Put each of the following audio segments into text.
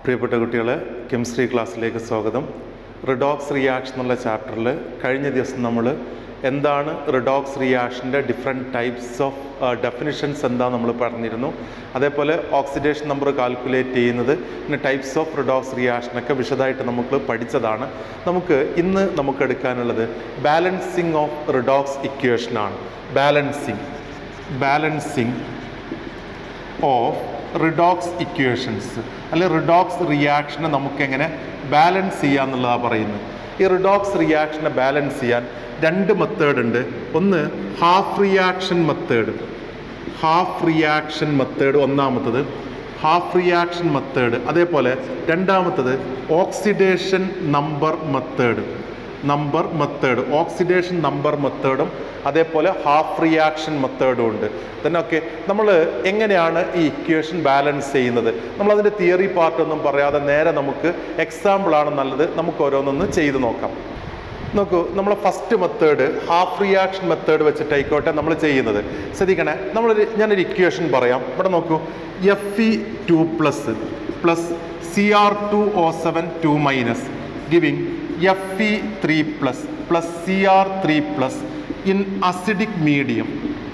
പ്രിയപ്പെട്ട കുട്ടികളെ കെമിസ്ട്രി ക്ലാസ്സിലേക്ക് സ്വാഗതം റിഡോക്സ് റിയാക്ഷൻ എന്നുള്ള ചാപ്റ്ററിൽ കഴിഞ്ഞ ദിവസം നമ്മൾ എന്താണ് റിഡോക്സ് റിയാക്ഷൻ്റെ ഡിഫറെൻറ്റ് ടൈപ്സ് ഓഫ് ഡെഫിനിഷൻസ് എന്താ നമ്മൾ പറഞ്ഞിരുന്നു അതേപോലെ ഓക്സിഡേഷൻ നമ്പർ കാൽക്കുലേറ്റ് ചെയ്യുന്നത് പിന്നെ ടൈപ്സ് ഓഫ് റിഡോക്സ് റിയാക്ഷനൊക്കെ വിശദമായിട്ട് നമുക്ക് പഠിച്ചതാണ് നമുക്ക് ഇന്ന് നമുക്ക് എടുക്കാനുള്ളത് ബാലൻസിങ് ഓഫ് റിഡോക്സ് ഇക്വേഷനാണ് balancing balancing of redox equations അല്ലെ റിഡോക്സ് റിയാക്ഷനെ നമുക്കെങ്ങനെ ബാലൻസ് ചെയ്യാന്നുള്ളതാണ് പറയുന്നത് ഈ റിഡോക്സ് റിയാക്ഷനെ ബാലൻസ് ചെയ്യാൻ രണ്ട് മെത്തേഡ് ഉണ്ട് ഒന്ന് half reaction method half reaction method ഒന്നാമത്തത് ഹാഫ് റിയാക്ഷൻ മെത്തേഡ് അതേപോലെ രണ്ടാമത്തത് oxidation number method number method oxidation number മെത്തേഡും അതേപോലെ ഹാഫ് റിയാക്ഷൻ മെത്തേഡും ഉണ്ട് then ഓക്കെ നമ്മൾ എങ്ങനെയാണ് ഈ ഇക്വേഷൻ ബാലൻസ് ചെയ്യുന്നത് നമ്മളതിൻ്റെ തിയറി പാർട്ടൊന്നും പറയാതെ നേരെ നമുക്ക് എക്സാമ്പിളാണ് നല്ലത് നമുക്ക് ഓരോന്നൊന്ന് ചെയ്ത് നോക്കാം നോക്കൂ നമ്മളെ first method half reaction method വെച്ചിട്ടായിക്കോട്ടെ നമ്മൾ ചെയ്യുന്നത് ശ്രദ്ധിക്കണേ നമ്മളൊരു ഞാനൊരു ഇക്വേഷൻ പറയാം ഇവിടെ നോക്കൂ F E two plus plus C R two O seven two minus giving F E three plus plus C R three plus in acidic medium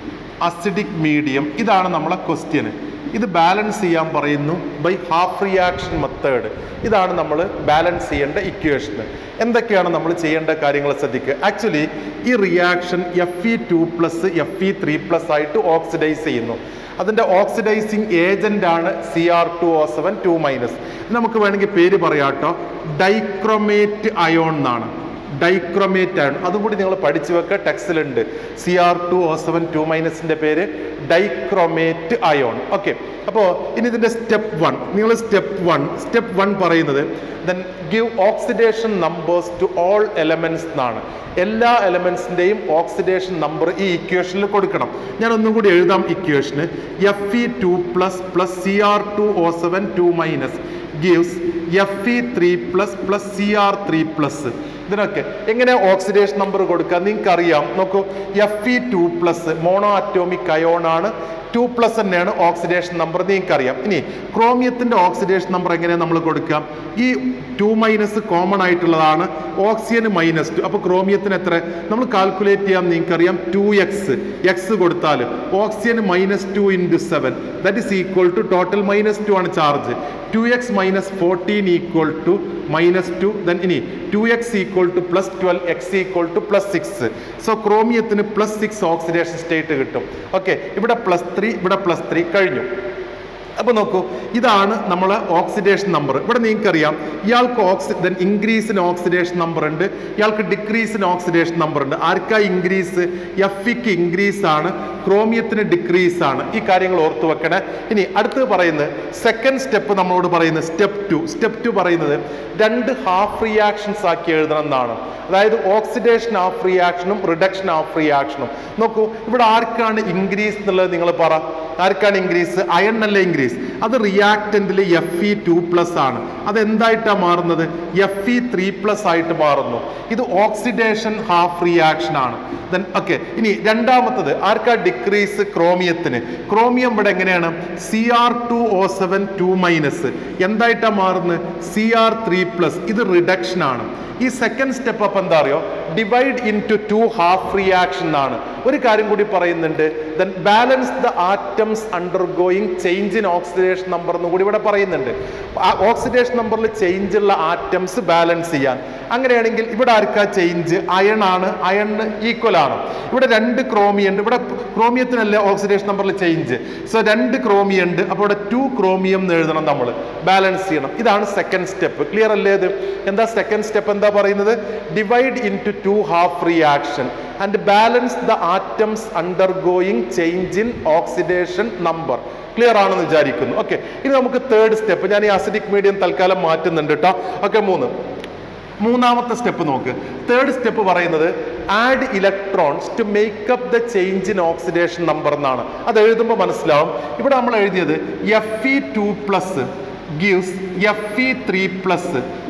acidic medium ഇതാണ് നമ്മളെ ക്വസ്റ്റ്യന് ഇത് ബാലൻസ് ചെയ്യാൻ പറയുന്നു ബൈ ഹാഫ് റിയാക്ഷൻ മെത്തേഡ് ഇതാണ് നമ്മൾ balance ചെയ്യേണ്ട equation എന്തൊക്കെയാണ് നമ്മൾ ചെയ്യേണ്ട കാര്യങ്ങൾ ശ്രദ്ധിക്കുക ആക്ച്വലി ഈ reaction F E two plus F E three plus ആയിട്ട് ഓക്സിഡൈസ് ചെയ്യുന്നു അതിൻ്റെ ഓക്സിഡൈസിങ് ഏജന്റ് ആണ് C R two O seven two minus നമുക്ക് വേണമെങ്കിൽ പേര് പറയാട്ടോ ഡൈക്രോമേറ്റ് അയോൺ എന്നാണ് ഡൈക്രോമേറ്റ് ആണ് അതും കൂടി നിങ്ങൾ പഠിച്ചു വെക്കുക ടെക്സ്റ്റിലുണ്ട് C R two O seven two മൈനസിൻ്റെ പേര് ഡൈക്രോമേറ്റ് അയോൺ ഓക്കെ അപ്പോൾ ഇനി ഇതിൻ്റെ സ്റ്റെപ്പ് വൺ നിങ്ങൾ സ്റ്റെപ്പ് വൺ സ്റ്റെപ്പ് വൺ പറയുന്നത് then give oxidation numbers to all elements എന്നാണ് എല്ലാ എലമെൻസിൻ്റെയും ഓക്സിഡേഷൻ നമ്പർ ഈ ഇക്വേഷനിൽ കൊടുക്കണം ഞാൻ ഒന്നും കൂടി എഴുതാം equation F E two plus plus C R two O seven two minus gives F E three plus plus C R three plus ഇതിനൊക്കെ എങ്ങനെ ഓക്സിഡേഷൻ നമ്പർ കൊടുക്കുക നിങ്ങൾക്ക് അറിയാം നോക്കൂ F E two plus mono atomic ion ആണ് two plus തന്നെയാണ് oxidation number നിങ്ങൾക്കറിയാം ഇനി ക്രോമിയത്തിൻ്റെ ഓക്സിഡേഷൻ നമ്പർ എങ്ങനെയാണ് നമ്മൾ കൊടുക്കുക ഈ ടു മൈനസ് കോമൺ ആയിട്ടുള്ളതാണ് ഓക്സിജന് മൈനസ് ടു അപ്പോൾ ക്രോമിയത്തിന് എത്ര നമ്മൾ കാൽക്കുലേറ്റ് ചെയ്യാം നിങ്ങൾക്കറിയാം ടു എക്സ് എക്സ് കൊടുത്താൽ ഓക്സിജന് minus two into seven that is equal to total minus two ആണ് charge two X minus fourteen equal to minus two then ഇനി two X equal to plus twelve x equal to plus six so ക്രോമിയത്തിന് plus six oxidation state കിട്ടും okay ഇവിടെ plus three ഇവിടെ plus three കഴിഞ്ഞു അപ്പോൾ നോക്കൂ ഇതാണ് നമ്മൾ ഓക്സിഡേഷൻ നമ്പർ ഇവിടെ നിങ്ങൾക്കറിയാം ഇയാൾക്ക് oxy then increase in oxidation number ഉണ്ട് ഇയാൾക്ക് ഡിക്രീസ് ഇൻ ഓക്സിഡേഷൻ നമ്പർ ഉണ്ട് ആർക്കാ ഇൻക്രീസ് എഫിക്ക് ഇൻക്രീസ് ആണ് ക്രോമിയത്തിന് ഡിക്രീസ് ആണ് ഈ കാര്യങ്ങൾ ഓർത്തു വെക്കണേ ഇനി അടുത്ത് പറയുന്നത് സെക്കൻഡ് സ്റ്റെപ്പ് നമ്മളോട് പറയുന്നത് സ്റ്റെപ്പ് ടു സ്റ്റെപ്പ് ടു പറയുന്നത് രണ്ട് ഹാഫ് റിയാക്ഷൻസ് ആക്കി എഴുതണം എന്നാണ് അതായത് ഓക്സിഡേഷൻ ഹാഫ് റിയാക്ഷനും റിഡക്ഷൻ ഹാഫ് റിയാക്ഷനും നോക്കൂ ഇവിടെ ആർക്കാണ് ഇൻക്രീസ് എന്നുള്ളത് നിങ്ങൾ പറ ആർക്കാണ് ഇൻക്രീസ് അയൺ അല്ലേ ഇൻക്രീസ് അത് റിയാക്റ്റന്റിൽ എഫ് ഇ ടു പ്ലസ് ആണ് അത് എന്തായിട്ടാണ് മാറുന്നത് എഫ് ഇ ത്രീ പ്ലസ് ആയിട്ട് മാറുന്നു ഇത് ഓക്സിഡേഷൻ ഹാഫ് റിയാക്ഷൻ ആണ് ദെൻ ഓക്കെ ഇനി രണ്ടാമത്തത് ആർക്കാ ഡിക്രീസ് ക്രോമിയത്തിന് ക്രോമിയം ഇവിടെ എങ്ങനെയാണ് C R two O seven two minus എന്തായിട്ടാണ് മാറുന്നത് സി ആർ ത്രീ പ്ലസ് ഇത് റിഡക്ഷൻ ആണ് ഈ സെക്കൻഡ് സ്റ്റെപ്പ് അപ്പം എന്താ അറിയോ divide in two two half reaction എന്നാണ് ഒരു കാര്യം കൂടി പറയുന്നുണ്ട് then balance the atoms undergoing change in oxidation number എന്ന് കൂടി ഇവിടെ പറയുന്നുണ്ട് ഓക്സിഡേഷൻ നമ്പറിൽ ചേഞ്ച് ഉള്ള ആറ്റംസ് ബാലൻസ് ചെയ്യാൻ അങ്ങനെയാണെങ്കിൽ ഇവിടെ ആർക്കാ ചേഞ്ച് അയൺ ആണ് അയണിന് ഈക്വൽ ആണ് ഇവിടെ രണ്ട് ക്രോമിയം ഉണ്ട് ഇവിടെ ക്രോമിയത്തിനല്ലേ ഓക്സിഡേഷൻ നമ്പറിൽ ചേഞ്ച് സോ രണ്ട് ക്രോമിയം ഉണ്ട് അപ്പോൾ ഇവിടെ ടു ക്രോമിയം എന്ന് എഴുതണം നമ്മൾ ബാലൻസ് ചെയ്യണം ഇതാണ് സെക്കൻഡ് സ്റ്റെപ്പ് ക്ലിയർ അല്ലേ ഇത് എന്താ സെക്കൻഡ് സ്റ്റെപ്പ് എന്താ പറയുന്നത് divide in two two half reaction and balance the atoms undergoing change in oxidation number clear ആണെന്ന് വിചാരിക്കുന്നു ഓക്കെ ഇനി നമുക്ക് തേർഡ് സ്റ്റെപ്പ് ഞാൻ ഈ അസിഡിക് മീഡിയം തൽക്കാലം മാറ്റുന്നുണ്ട് കേട്ടോ ഓക്കെ മൂന്ന് മൂന്നാമത്തെ സ്റ്റെപ്പ് നോക്ക് തേർഡ് സ്റ്റെപ്പ് പറയുന്നത് add electrons to make up the change in oxidation number എന്നാണ് അത് എഴുതുമ്പോൾ മനസ്സിലാവും ഇവിടെ നമ്മൾ എഴുതിയത് F E two plus gives F E three plus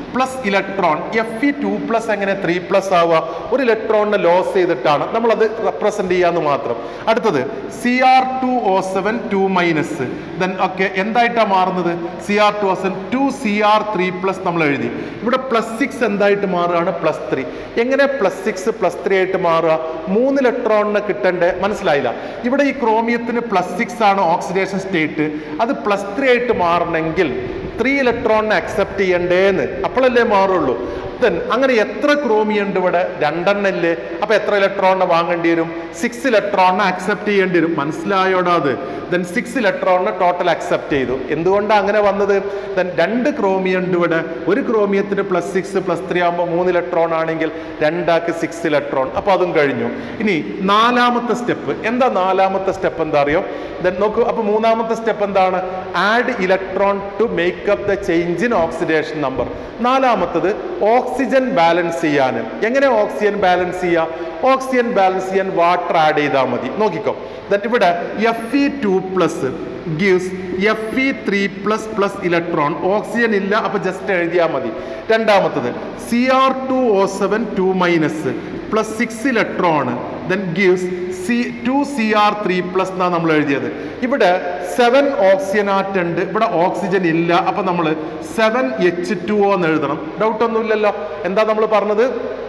plus electron F E two plus എങ്ങനെ ത്രീ പ്ലസ് ആവുക ഒരു ഇലക്ട്രോണിനെ ലോസ് ചെയ്തിട്ടാണ് നമ്മളത് റെപ്രസെന്റ് ചെയ്യാന്ന് മാത്രം അടുത്തത് C R two O seven two minus then okay എന്തായിട്ടാണ് മാറുന്നത് C R two O seven two C R three plus നമ്മൾ എഴുതി ഇവിടെ പ്ലസ് സിക്സ് എന്തായിട്ട് മാറുകയാണ് പ്ലസ് ത്രീ എങ്ങനെ പ്ലസ് സിക്സ് പ്ലസ് ത്രീ ആയിട്ട് മാറുക മൂന്ന് ഇലക്ട്രോണിന് കിട്ടണ്ടേ മനസ്സിലായില്ല ഇവിടെ ഈ ക്രോമിയത്തിന് പ്ലസ് സിക്സ് ആണ് ഓക്സിഡേഷൻ സ്റ്റേറ്റ് അത് പ്ലസ് ത്രീ ആയിട്ട് മാറണമെങ്കിൽ ത്രീ ഇലക്ട്രോണിനെ അക്സെപ്റ്റ് ചെയ്യണ്ടേന്ന് അപ്പോഴല്ലേ മാറുള്ളൂ ദെൻ അങ്ങനെ എത്ര ക്രോമിയം ഉണ്ട് ഇവിടെ രണ്ടെണ്ണല്ലേ അപ്പൊ എത്ര ഇലക്ട്രോണിനെ വാങ്ങേണ്ടി വരും സിക്സ് ഇലക്ട്രോണിനെ അക്സെപ്റ്റ് ചെയ്യേണ്ടി വരും മനസ്സിലായോടാ അത് ദെൻ സിക്സ് ഇലക്ട്രോണിനെ ടോട്ടൽ അക്സെപ്റ്റ് ചെയ്തു എന്തുകൊണ്ടാണ് അങ്ങനെ വന്നത് ദെൻ രണ്ട് ക്രോമിയം ഉണ്ട് ഇവിടെ ഒരു ക്രോമിയത്തിന് പ്ലസ് സിക്സ് പ്ലസ് ത്രീ ആകുമ്പോൾ മൂന്ന് ഇലക്ട്രോൺ ആണെങ്കിൽ രണ്ടാക്ക് സിക്സ് ഇലക്ട്രോൺ അപ്പോൾ അതും കഴിഞ്ഞു ഇനി നാലാമത്തെ സ്റ്റെപ്പ് എന്താ നാലാമത്തെ സ്റ്റെപ്പ് എന്താ അറിയോ ദെൻ നോക്കൂ അപ്പോൾ മൂന്നാമത്തെ സ്റ്റെപ്പ് എന്താണ് add electron to make up the change in oxidation number നാലാമത്തത് ഓക്സിജൻ ബാലൻസ് ചെയ്യാൻ എങ്ങനെ ഓക്സിജൻ ബാലൻസ് ചെയ്യുക ഓക്സിജൻ ബാലൻസ് ചെയ്യാൻ വാട്ടർ ആഡ് ചെയ്താൽ മതി നോക്കിക്കോ ദെൻ ഇവിടെ F E two plus gives F E three plus plus electron oxygen ഇല്ല അപ്പൊ ജസ്റ്റ് എഴുതിയാൽ മതി രണ്ടാമത്തത് C R two O seven two minus plus six electron then gives C two C R three plus എന്നാണ് നമ്മൾ എഴുതിയത് ഇവിടെ seven oxygen ആറ്റ് ഉണ്ട് ഇവിടെ ഓക്സിജൻ ഇല്ല അപ്പൊ നമ്മൾ സെവൻ എച്ച് ടു ഒ എന്ന് എഴുതണം ഡൗട്ട് ഒന്നുമില്ലല്ലോ എന്താ നമ്മൾ പറഞ്ഞത്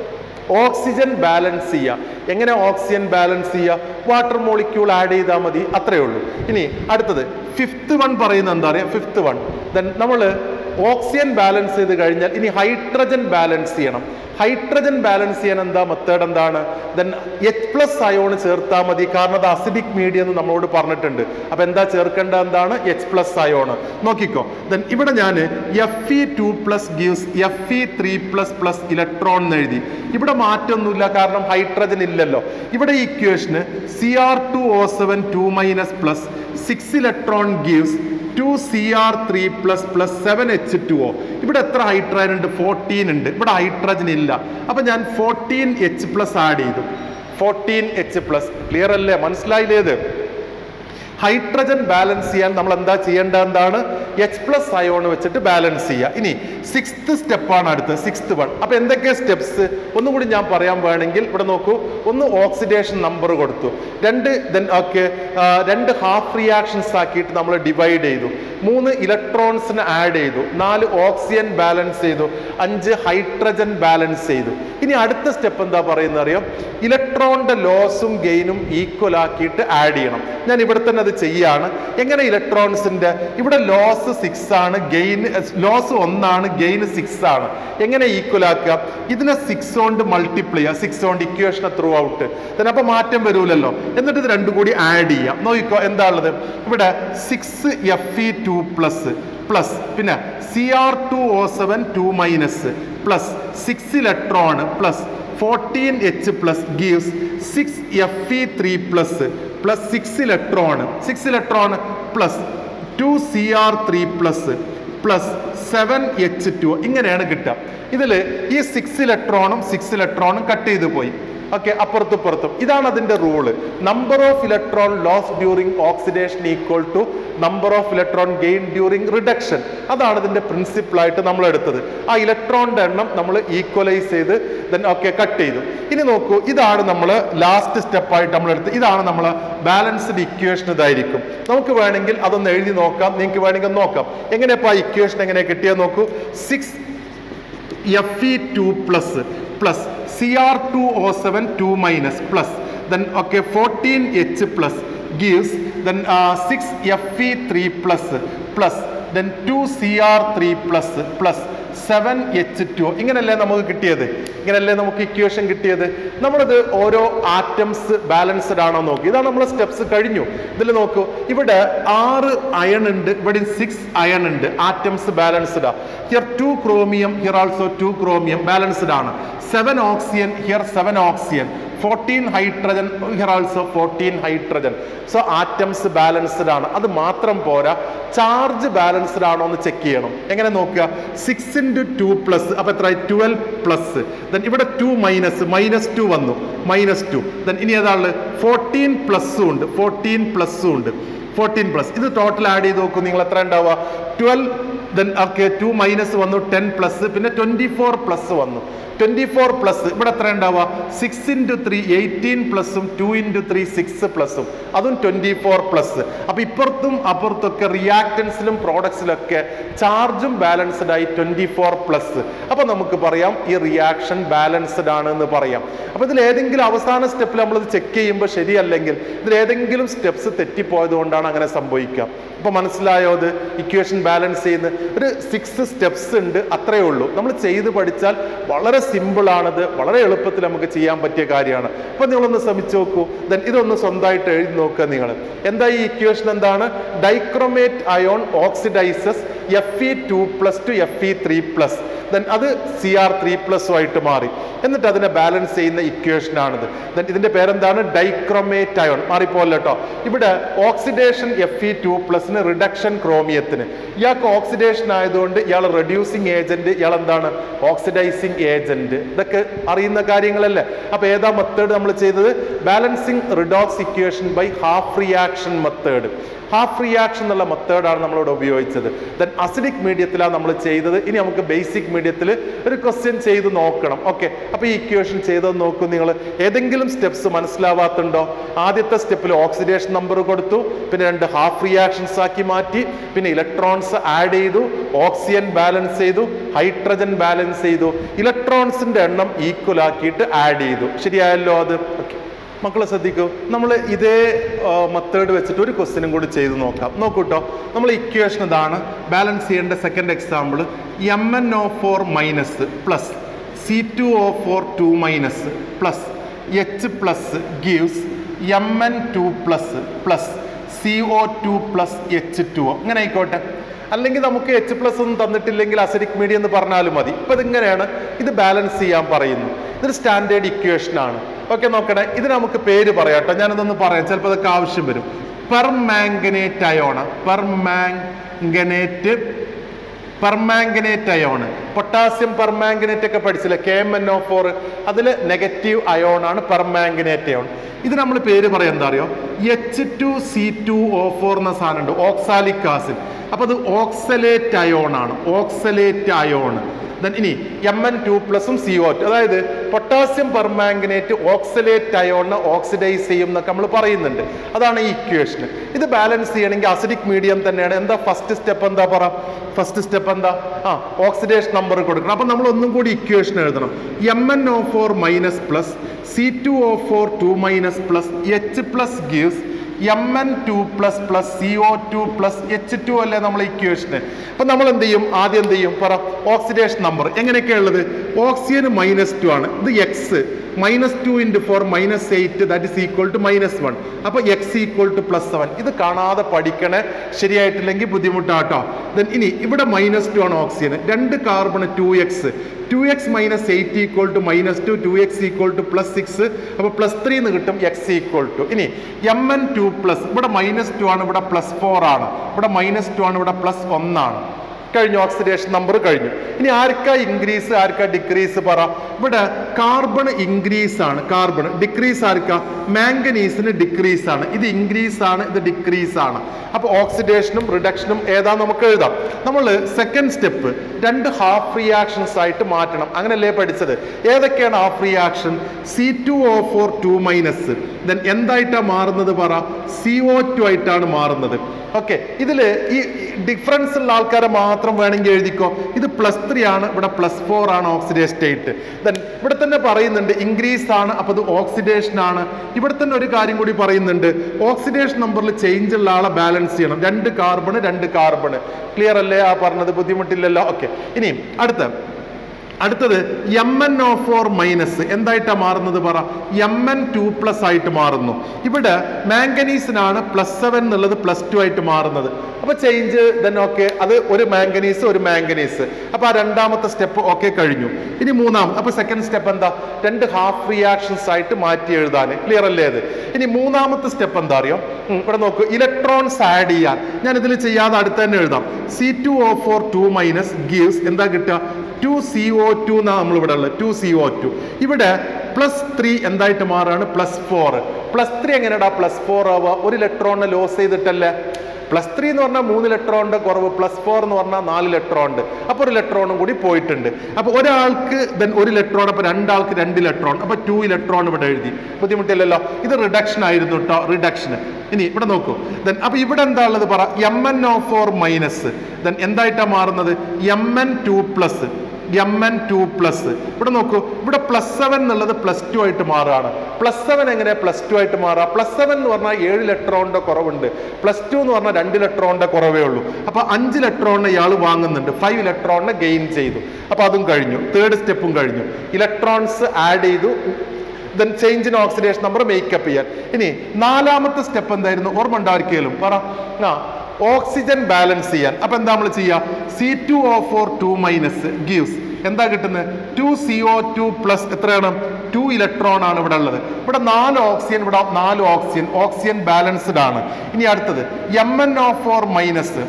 ഓക്സിജൻ ബാലൻസ് ചെയ്യുക എങ്ങനെ ഓക്സിജൻ ബാലൻസ് ചെയ്യുക വാട്ടർ മോളിക്യൂൾ ആഡ് ചെയ്താൽ മതി അത്രയേ ഉള്ളൂ ഇനി അടുത്തത് ഫിഫ്ത്ത് വൺ പറയുന്നത് എന്താ പറയുക ഫിഫ്ത്ത് വൺ ദെൻ നമ്മൾ ഓക്സിജൻ ബാലൻസ് ചെയ്ത് കഴിഞ്ഞാൽ ഇനി ഹൈഡ്രജൻ ബാലൻസ് ചെയ്യണം ഹൈഡ്രജൻ ബാലൻസ് ചെയ്യാൻ എന്താ മെത്തേഡ് എന്താണ് ദെൻ എച്ച് പ്ലസ് അയോൺ ചേർത്താൽ മതി കാരണം അത് അസിഡിക് മീഡിയം എന്ന് നമ്മളോട് പറഞ്ഞിട്ടുണ്ട് അപ്പൊ എന്താ ചേർക്കേണ്ട എന്താണ് എച്ച് പ്ലസ് അയോൺ നോക്കിക്കോ ദെൻ ഇവിടെ ഞാൻ F E two plus gives F E three plus plus electron എന്ന് എഴുതി ഇവിടെ മാറ്റമൊന്നുമില്ല കാരണം ഹൈഡ്രജൻ ഇല്ലല്ലോ ഇവിടെ ഈ equation C R two O seven two minus plus six electron gives two C R three plus plus seven H two O ഇവിടെ എത്ര ഹൈഡ്രജൻ ഉണ്ട് ഫോർട്ടീൻ ഉണ്ട് ഇവിടെ ഹൈഡ്രജൻ ഇല്ല അപ്പൊ ഞാൻ ഫോർട്ടീൻ എച്ച് പ്ലസ് ആഡ് ചെയ്തു ഫോർട്ടീൻ എച്ച് പ്ലസ് ക്ലിയർ അല്ലേ മനസ്സിലായില്ലേത് ഹൈഡ്രജൻ ബാലൻസ് ചെയ്യാൻ നമ്മൾ എന്താ ചെയ്യേണ്ടത് എന്താണ് എച്ച് പ്ലസ് അയോൺ വെച്ചിട്ട് ബാലൻസ് ചെയ്യുക ഇനി സിക്സ്ത് സ്റ്റെപ്പാണ് അടുത്തത് സിക്സ്ത് വൺ അപ്പൊ എന്തൊക്കെ സ്റ്റെപ്സ് ഒന്നുകൂടി ഞാൻ പറയാൻ വേണമെങ്കിൽ ഇവിടെ നോക്കൂ ഒന്ന് ഓക്സിഡേഷൻ നമ്പർ കൊടുത്തു രണ്ട് ദെൻ ഓക്കെ രണ്ട് ഹാഫ് റിയാക്ഷൻസ് ആക്കിയിട്ട് നമ്മൾ ഡിവൈഡ് ചെയ്തു മൂന്ന് ഇലക്ട്രോൺസിന് ആഡ് ചെയ്തു നാല് ഓക്സിജൻ ബാലൻസ് ചെയ്തു അഞ്ച് ഹൈഡ്രജൻ ബാലൻസ് ചെയ്തു ഇനി അടുത്ത സ്റ്റെപ്പ് എന്താ പറയുന്നത് അറിയാം ഇലക്ട്രോണിന്റെ ലോസും ഗെയിനും ഈക്വൽ ആക്കിയിട്ട് ആഡ് ചെയ്യണം ഞാൻ ഇവിടെ തന്നെ അത് ചെയ്യാണ് എങ്ങനെ ഇലക്ട്രോൺസിന്റെ ഇവിടെ ലോസ് സിക്സ് ആണ് ഗെയിൻ ലോസ് ഒന്നാണ് ഗെയിൻ സിക്സ് ആണ് എങ്ങനെ ഈക്വൽ ആക്കുക ഇതിനെ സിക്സ് കൊണ്ട് മൾട്ടിപ്ലൈ ചെയ്യുക സിക്സ് കൊണ്ട് ഇക്വേഷനെ ത്രൂ ഔട്ട് അപ്പൊ മാറ്റം വരൂലല്ലോ എന്നിട്ട് ഇത് രണ്ടും കൂടി ആഡ് ചെയ്യാം നോക്കിക്കോ എന്താ ഉള്ളത് ഇവിടെ six F E two plus plus പിന്നെ C R two O seven two minus plus six electron plus fourteen H plus gives six F E three plus plus six electron six electron plus two C R three plus plus seven H two ഇങ്ങനെയാണ് കിട്ടുക ഇതിൽ ഈ സിക്സ് ഇലക്ട്രോണും six ഇലക്ട്രോണും cut ചെയ്ത് പോയി okay അപ്പുറത്തും ഇപ്പുറത്തും ഇതാണ് അതിന്റെ rule number of electron loss during oxidation equal to number of electron gain during reduction അതാണ് ഇതിന്റെ പ്രിൻസിപ്പിൾ ആയിട്ട് നമ്മൾ എടുത്തത് ആ ഇലക്ട്രോണിന്റെ എണ്ണം നമ്മൾ ഈക്വലൈസ് ചെയ്ത് ദെൻ ഓക്കെ കട്ട് ചെയ്തു ഇനി നോക്കൂ ഇതാണ് നമ്മൾ ലാസ്റ്റ് സ്റ്റെപ്പായിട്ട് നമ്മൾ എടുത്ത് ഇതാണ് നമ്മൾ ബാലൻസ്ഡ് ഇക്വേഷൻ ഇതായിരിക്കും നമുക്ക് വേണമെങ്കിൽ അതൊന്ന് എഴുതി നോക്കാം നിങ്ങൾക്ക് വേണമെങ്കിൽ നോക്കാം എങ്ങനെയപ്പോൾ ആ ഇക്വേഷൻ എങ്ങനെ കിട്ടിയത് നോക്കൂ six F E two plus plus C R two O seven two minus plus then okay fourteen H plus gives then six F E three plus plus then two C R three plus plus seven H two ഇങ്ങനല്ലേ നമുക്ക് കിട്ടിയത് ഇങ്ങനല്ലേ നമുക്ക് equation കിട്ടിയത് നമ്മളിത് ഓരോ atoms balanced ആണോ നോക്കി ഇതാണ് നമ്മളെ സ്റ്റെപ്സ് കഴിഞ്ഞു ഇതിൽ നോക്കൂ ഇവിടെ ആറ് അയൺ ഉണ്ട് ഇവിടെ സിക്സ് അയൺ ഉണ്ട് ആറ്റംസ് ബാലൻസ്ഡ് ആ here two chromium here also two chromium balanced ആണ് seven oxygen here seven oxygen fourteen hydrogen here also fourteen hydrogen so atoms balanced ആണ് അത് മാത്രം പോരാ ചാർജ് ബാലൻസ്ഡ് ആണോ എന്ന് ചെക്ക് ചെയ്യണം എങ്ങനെ നോക്കുക സിക്സ് ഇൻറ്റു ടു പ്ലസ് അപ്പൊ എത്ര ട്വൽവ് പ്ലസ് ദെൻ ഇവിടെ ടു മൈനസ് മൈനസ് ടു വന്നു മൈനസ് ടു ദെൻ ഇനി ഏതാണ് ഫോർട്ടീൻ പ്ലസ്സും ഉണ്ട് ഫോർട്ടീൻ പ്ലസ്സും ഉണ്ട് ഫോർട്ടീൻ പ്ലസ് ഇത് ടോട്ടൽ ആഡ് ചെയ്ത് നോക്കൂ നിങ്ങൾ എത്ര ഉണ്ടാവുക twelve then okay two minus വന്നു ടെൻ പ്ലസ് പിന്നെ ട്വൻറ്റി ഫോർ പ്ലസ് വന്നു ട്വൻറ്റി ഫോർ പ്ലസ് ഇവിടെ എത്ര ഉണ്ടാവുക സിക്സ് ഇൻറ്റു ത്രീ എയ്റ്റീൻ പ്ലസും ടു ഇൻറ്റു ത്രീ സിക്സ് പ്ലസും അതും ട്വൻറ്റി ഫോർ പ്ലസ് അപ്പോൾ ഇപ്പുറത്തും അപ്പുറത്തൊക്കെ റിയാക്റ്റൻസിലും പ്രോഡക്ട്സിലൊക്കെ ചാർജും ബാലൻസ്ഡ് ആയി ട്വൻറ്റി ഫോർ പ്ലസ് അപ്പോൾ നമുക്ക് പറയാം ഈ റിയാക്ഷൻ ബാലൻസ്ഡ് ആണ് എന്ന് പറയാം അപ്പോൾ ഇതിൽ ഏതെങ്കിലും അവസാന സ്റ്റെപ്പിൽ നമ്മളിത് ചെക്ക് ചെയ്യുമ്പോൾ ശരിയല്ലെങ്കിൽ ഇതിൽ ഏതെങ്കിലും സ്റ്റെപ്സ് തെറ്റിപ്പോയത് കൊണ്ടാണ് അങ്ങനെ സംഭവിക്കുക അപ്പോൾ മനസ്സിലായോ അത് ഇക്വേഷൻ ബാലൻസ് ചെയ്യുന്ന ഒരു സിക്സ് സ്റ്റെപ്സ് ഉണ്ട് അത്രയേ ഉള്ളൂ നമ്മൾ ചെയ്ത് പഠിച്ചാൽ വളരെ സിമ്പിൾ ആണത് വളരെ എളുപ്പത്തിൽ നമുക്ക് ചെയ്യാൻ പറ്റിയ കാര്യമാണ് അപ്പോൾ നിങ്ങളൊന്ന് ശ്രമിച്ചു നോക്കൂ ദെൻ ഇതൊന്ന് സ്വന്തമായിട്ട് എഴുതി നോക്കുക നിങ്ങൾ എന്താ ഈ ഇക്വേഷൻ എന്താണ് dichromate ion oxidises F E two plus two F E three plus then അത് സി ആർ ത്രീ പ്ലസും ആയിട്ട് മാറി എന്നിട്ട് അതിനെ ബാലൻസ് ചെയ്യുന്ന ഇക്വേഷൻ ആണിത് ദെൻ ഇതിന്റെ പേരെന്താണ് ഡൈക്രോമേറ്റ് അയോൺ മാറിപ്പോലെ കേട്ടോ ഇവിടെ ഓക്സിഡേഷൻ എഫ് ഇ ടു പ്ലസിന് റിഡക്ഷൻ ക്രോമിയത്തിന് ഇയാൾക്ക് ഓക്സിഡേഷൻ ആയതുകൊണ്ട് ഇയാൾ റെഡ്യൂസിങ് ഏജന്റ് ഇയാൾ എന്താണ് ഓക്സിഡൈസിങ് ഏജന്റ് ഇതൊക്കെ അറിയുന്ന കാര്യങ്ങളല്ലേ അപ്പൊ ഏതാ മെത്തേഡ് നമ്മൾ ചെയ്തത് balancing redox equation by half reaction method half reaction എന്നുള്ള മെത്തേഡാണ് നമ്മളിവിടെ ഉപയോഗിച്ചത് ദെൻ അസിഡിക് മീഡിയത്തിലാണ് നമ്മൾ ചെയ്തത് ഇനി നമുക്ക് ബേസിക് മീഡിയത്തിൽ ഒരു ക്വസ്റ്റ്യൻ ചെയ്ത് നോക്കണം ഓക്കെ അപ്പോൾ ഈ ഇക്വേഷൻ ചെയ്തത് നോക്കൂ നിങ്ങൾ ഏതെങ്കിലും സ്റ്റെപ്സ് മനസ്സിലാവാത്തുണ്ടോ ആദ്യത്തെ സ്റ്റെപ്പിൽ ഓക്സിഡേഷൻ നമ്പർ കൊടുത്തു പിന്നെ രണ്ട് ഹാഫ് റിയാക്ഷൻസ് ആക്കി മാറ്റി പിന്നെ ഇലക്ട്രോൺസ് ആഡ് ചെയ്തു ഓക്സിജൻ ബാലൻസ് ചെയ്തു ഹൈഡ്രജൻ ബാലൻസ് ചെയ്തു ഇലക്ട്രോൺസിന്റെ എണ്ണം ഈക്വൽ ആക്കിയിട്ട് ആഡ് ചെയ്തു ശരിയായല്ലോ അത് ഓക്കെ മക്കളെ ശ്രദ്ധിക്കൂ നമ്മൾ ഇതേ മെത്തേഡ് വെച്ചിട്ട് ഒരു ക്വസ്റ്റ്യനും കൂടി ചെയ്ത് നോക്കാം നോക്കൂ കേട്ടോ നമ്മൾ ഇക്വേഷൻ ഇതാണ് ബാലൻസ് ചെയ്യേണ്ട second example M N O four minus plus C two O four two minus plus H plus gives M N two plus plus C O two plus H two O ഇങ്ങനെ ആയിക്കോട്ടെ അല്ലെങ്കിൽ നമുക്ക് H plus ഒന്നും തന്നിട്ടില്ലെങ്കിൽ acidic medium എന്ന് പറഞ്ഞാലും മതി ഇപ്പം ഇതിങ്ങനെയാണ് ഇത് ബാലൻസ് ചെയ്യാൻ പറയുന്നു ഇതൊരു സ്റ്റാൻഡേർഡ് ഇക്വേഷൻ ആണ് ഓക്കെ നോക്കണേ ഇത് നമുക്ക് പേര് പറയാം കേട്ടോ ഞാനിതൊന്ന് പറയാം ചിലപ്പോൾ അതൊക്കെ ആവശ്യം വരും permanganate ion permanganate permanganate ion potassium permanganate ഒക്കെ പഠിച്ചില്ലേ K M N O four അതിൽ നെഗറ്റീവ് അയോൺ ആണ് പെർമാംഗനേറ്റ് അയോൺ ഇത് നമ്മൾ പേര് പറയാം എന്താ അറിയോ H two C two O four എന്ന സാധനമുണ്ട് ഓക്സാലിക് ആസിഡ് അപ്പോൾ അത് ഓക്സലേറ്റ് അയോൺ ആണ് ഓക്സലേറ്റ് അയോൺ ദെൻ ഇനി എം എൻ ടു പ്ലസും സി ഒ ടു അതായത് പൊട്ടാസ്യം പെർമാംഗനേറ്റ് ഓക്സലേറ്റ് അയോണിനെ ഓക്സിഡൈസ് ചെയ്യും എന്നൊക്കെ നമ്മൾ പറയുന്നുണ്ട് അതാണ് ഈ ഇക്വേഷൻ ഇത് ബാലൻസ് ചെയ്യണമെങ്കിൽ അസിഡിക് മീഡിയം തന്നെയാണ് എന്താ ഫസ്റ്റ് സ്റ്റെപ്പ് എന്താ പറ ഫസ്റ്റ് സ്റ്റെപ്പ് എന്താ ആ ഓക്സിഡേഷൻ നമ്പർ കൊടുക്കണം അപ്പം നമ്മൾ ഒന്നും കൂടി ഇക്വേഷൻ എഴുതണം M N O four minus plus C two O four two minus plus H plus gives M N two plus plus C O two plus H two അല്ലേ നമ്മൾ ഇക്വേഷന് അപ്പൊ നമ്മൾ എന്ത് ചെയ്യും ആദ്യം എന്ത് ചെയ്യും പറ ഓക്സിഡേഷൻ നമ്പർ എങ്ങനെയൊക്കെയാണ് ഉള്ളത് ഓക്സിജൻ മൈനസ് ടു ആണ് ഇത് X minus two into four minus eight that is equal to minus one അപ്പോൾ X equal to plus seven ഇത് കാണാതെ പഠിക്കണേ ശരിയായിട്ടില്ലെങ്കിൽ ബുദ്ധിമുട്ടാട്ടോ ദെൻ ഇനി ഇവിടെ മൈനസ് ടു ആണ് ഓക്സിജൻ രണ്ട് carbon two X two X minus eight equal to minus two two X equal to plus six അപ്പോൾ പ്ലസ് ത്രീ എന്ന് കിട്ടും എക്സ് ഈക്വൽ ടു ഇനി എം എൻ ടു പ്ലസ് ഇവിടെ മൈനസ് ടു ആണ് ഇവിടെ plus four ആണ് ഇവിടെ മൈനസ് ടു ആണ് ഇവിടെ പ്ലസ് ഒന്നാണ് കഴിഞ്ഞു ഓക്സിഡേഷൻ നമ്പർ കഴിഞ്ഞു ഇനി ആർക്കാ ഇൻക്രീസ് ആർക്കാ ഡിക്രീസ് പറ ഇവിടെ കാർബൺ ഇൻക്രീസ് ആണ് കാർബൺ ഡിക്രീസ് ആർക്കാ മാംഗനീസിന് ഡിക്രീസ് ആണ് ഇത് ഇൻക്രീസ് ആണ് ഇത് ഡിക്രീസ് ആണ് അപ്പോൾ ഓക്സിഡേഷനും റിഡക്ഷനും ഏതാ നമുക്ക് എഴുതാം നമ്മൾ സെക്കൻഡ് സ്റ്റെപ്പ് രണ്ട് ഹാഫ് റിയാക്ഷൻസ് ആയിട്ട് മാറ്റണം അങ്ങനല്ലേ പഠിച്ചത് ഏതൊക്കെയാണ് half reaction C two O four two minus then എന്തായിട്ടാണ് മാറുന്നത് പറ സി ഒ ടു ആയിട്ടാണ് മാറുന്നത് ഓക്കെ ഇതിൽ ഈ ഡിഫറൻസ് ഉള്ള ആൾക്കാരെ മാത്രം വേണമെങ്കിൽ എഴുതിക്കോ ഇത് പ്ലസ് ത്രീ ആണ് ഇവിടെ പ്ലസ് ഫോർ ആണ് ഓക്സിഡേഷൻ സ്റ്റേറ്റ് ദെൻ ഇവിടെ തന്നെ പറയുന്നുണ്ട് ഇൻക്രീസ് ആണ് അപ്പോൾ അത് ഓക്സിഡേഷൻ ആണ് ഇവിടെ തന്നെ ഒരു കാര്യം കൂടി പറയുന്നുണ്ട് ഓക്സിഡേഷൻ നമ്പറിൽ ചേഞ്ച് ഉള്ള ആളെ ബാലൻസ് ചെയ്യണം രണ്ട് കാർബൺ രണ്ട് കാർബൺ ക്ലിയർ അല്ലേ ആ പറഞ്ഞത് ബുദ്ധിമുട്ടില്ലല്ലോ ഓക്കെ ഇനി അടുത്ത അടുത്തത് M N O four minus എന്തായിട്ടാ മാറുന്നത് പറ എം എൻ ടു പ്ലസ് ആയിട്ട് മാറുന്നു ഇവിടെ മാംഗനീസിനാണ് പ്ലസ് സെവൻ എന്നുള്ളത് പ്ലസ് ടു ആയിട്ട് മാറുന്നത് അപ്പൊ ചേഞ്ച് ദെൻ ഓക്കെ അത് ഒരു മാംഗനീസ് ഒരു മാംഗനീസ് അപ്പൊ ആ രണ്ടാമത്തെ സ്റ്റെപ്പ് ഓക്കെ കഴിഞ്ഞു ഇനി മൂന്നാം അപ്പൊ സെക്കൻഡ് സ്റ്റെപ്പ് എന്താ രണ്ട് ഹാഫ് റിയാക്ഷൻസ് ആയിട്ട് മാറ്റി എഴുതാൻ ക്ലിയർ അല്ലേ അത് ഇനി മൂന്നാമത്തെ സ്റ്റെപ്പ് എന്താ അറിയോ ഉം, ഇവിടെ നോക്കൂ ഇലക്ട്രോൺസ് ആഡ് ചെയ്യാൻ ഞാൻ ഇതിൽ ചെയ്യാതെ അടുത്ത് തന്നെ എഴുതാം C two O four two minus gives എന്താ കിട്ടുക ടു സി ഒ ടു എന്നാണ് നമ്മൾ ഇവിടെ ഉള്ളത് ടു സി ഒ ടു ഇവിടെ പ്ലസ് ത്രീ എന്തായിട്ട് മാറാണ് പ്ലസ് ഫോർ പ്ലസ് ത്രീ എങ്ങനെയാടാ പ്ലസ് ഫോർ ആവുക ഒരു ഇലക്ട്രോണിനെ ലോസ് ചെയ്തിട്ടല്ലേ പ്ലസ് ത്രീ എന്ന് പറഞ്ഞാൽ മൂന്ന് ഇലക്ട്രോണിന്റെ കുറവ് പ്ലസ് ഫോർ എന്ന് പറഞ്ഞാൽ നാല് ഇലക്ട്രോൺ ഉണ്ട് അപ്പോൾ ഒരു ഇലക്ട്രോണും കൂടി പോയിട്ടുണ്ട് അപ്പോൾ ഒരാൾക്ക് then ഒരു ഇലക്ട്രോൺ അപ്പോൾ രണ്ടാൾക്ക് രണ്ട് ഇലക്ട്രോൺ അപ്പോൾ ടു ഇലക്ട്രോൺ ഇവിടെ എഴുതി ബുദ്ധിമുട്ടില്ലല്ലോ ഇത് റിഡക്ഷൻ ആയിരുന്നു കേട്ടോ റിഡക്ഷൻ ഇനി ഇവിടെ നോക്കൂ ദെൻ അപ്പോൾ ഇവിടെ എന്താ ഉള്ളത് പറ M N O four minus then എന്തായിട്ടാണ് മാറുന്നത് M N two plus M N two plus ഇവിടെ നോക്കൂ ഇവിടെ പ്ലസ് സെവൻ എന്നുള്ളത് പ്ലസ് ടു ആയിട്ട് മാറുകയാണ് പ്ലസ് സെവൻ എങ്ങനെ പ്ലസ് ടു ആയിട്ട് മാറുക പ്ലസ് സെവൻ എന്ന് പറഞ്ഞാൽ ഏഴ് ഇലക്ട്രോണിന്റെ കുറവുണ്ട് പ്ലസ് ടു എന്ന് പറഞ്ഞാൽ രണ്ട് ഇലക്ട്രോണിന്റെ കുറവേ ഉള്ളൂ അപ്പൊ അഞ്ച് ഇലക്ട്രോണിന് ഇയാൾ വാങ്ങുന്നുണ്ട് ഫൈവ് ഇലക്ട്രോണിനെ ഗെയിൻ ചെയ്തു അപ്പൊ അതും കഴിഞ്ഞു തേർഡ് സ്റ്റെപ്പും കഴിഞ്ഞു ഇലക്ട്രോൺസ് ആഡ് ചെയ്തു then change in oxidation number make up ചെയ്യാൻ ഇനി നാലാമത്തെ സ്റ്റെപ്പ് എന്തായിരുന്നു ഓർമ്മ ഉണ്ടായിരിക്കലും പറ ആ ഓക്സിജൻ ബാലൻസ് ചെയ്യാൻ അപ്പൊ എന്താ നമ്മൾ ചെയ്യുക C two O four two minus gives എന്താ കിട്ടുന്നത് two C O two plus എത്രയാണ് ടു ഇലക്ട്രോൺ ആണ് ഇവിടെ ഉള്ളത് ഇവിടെ നാല് ഓക്സിജൻ ഇവിടെ നാല് ഓക്സിജൻ ഓക്സിജൻ ബാലൻസ്ഡ് ആണ് ഇനി അടുത്തത് M N O four minus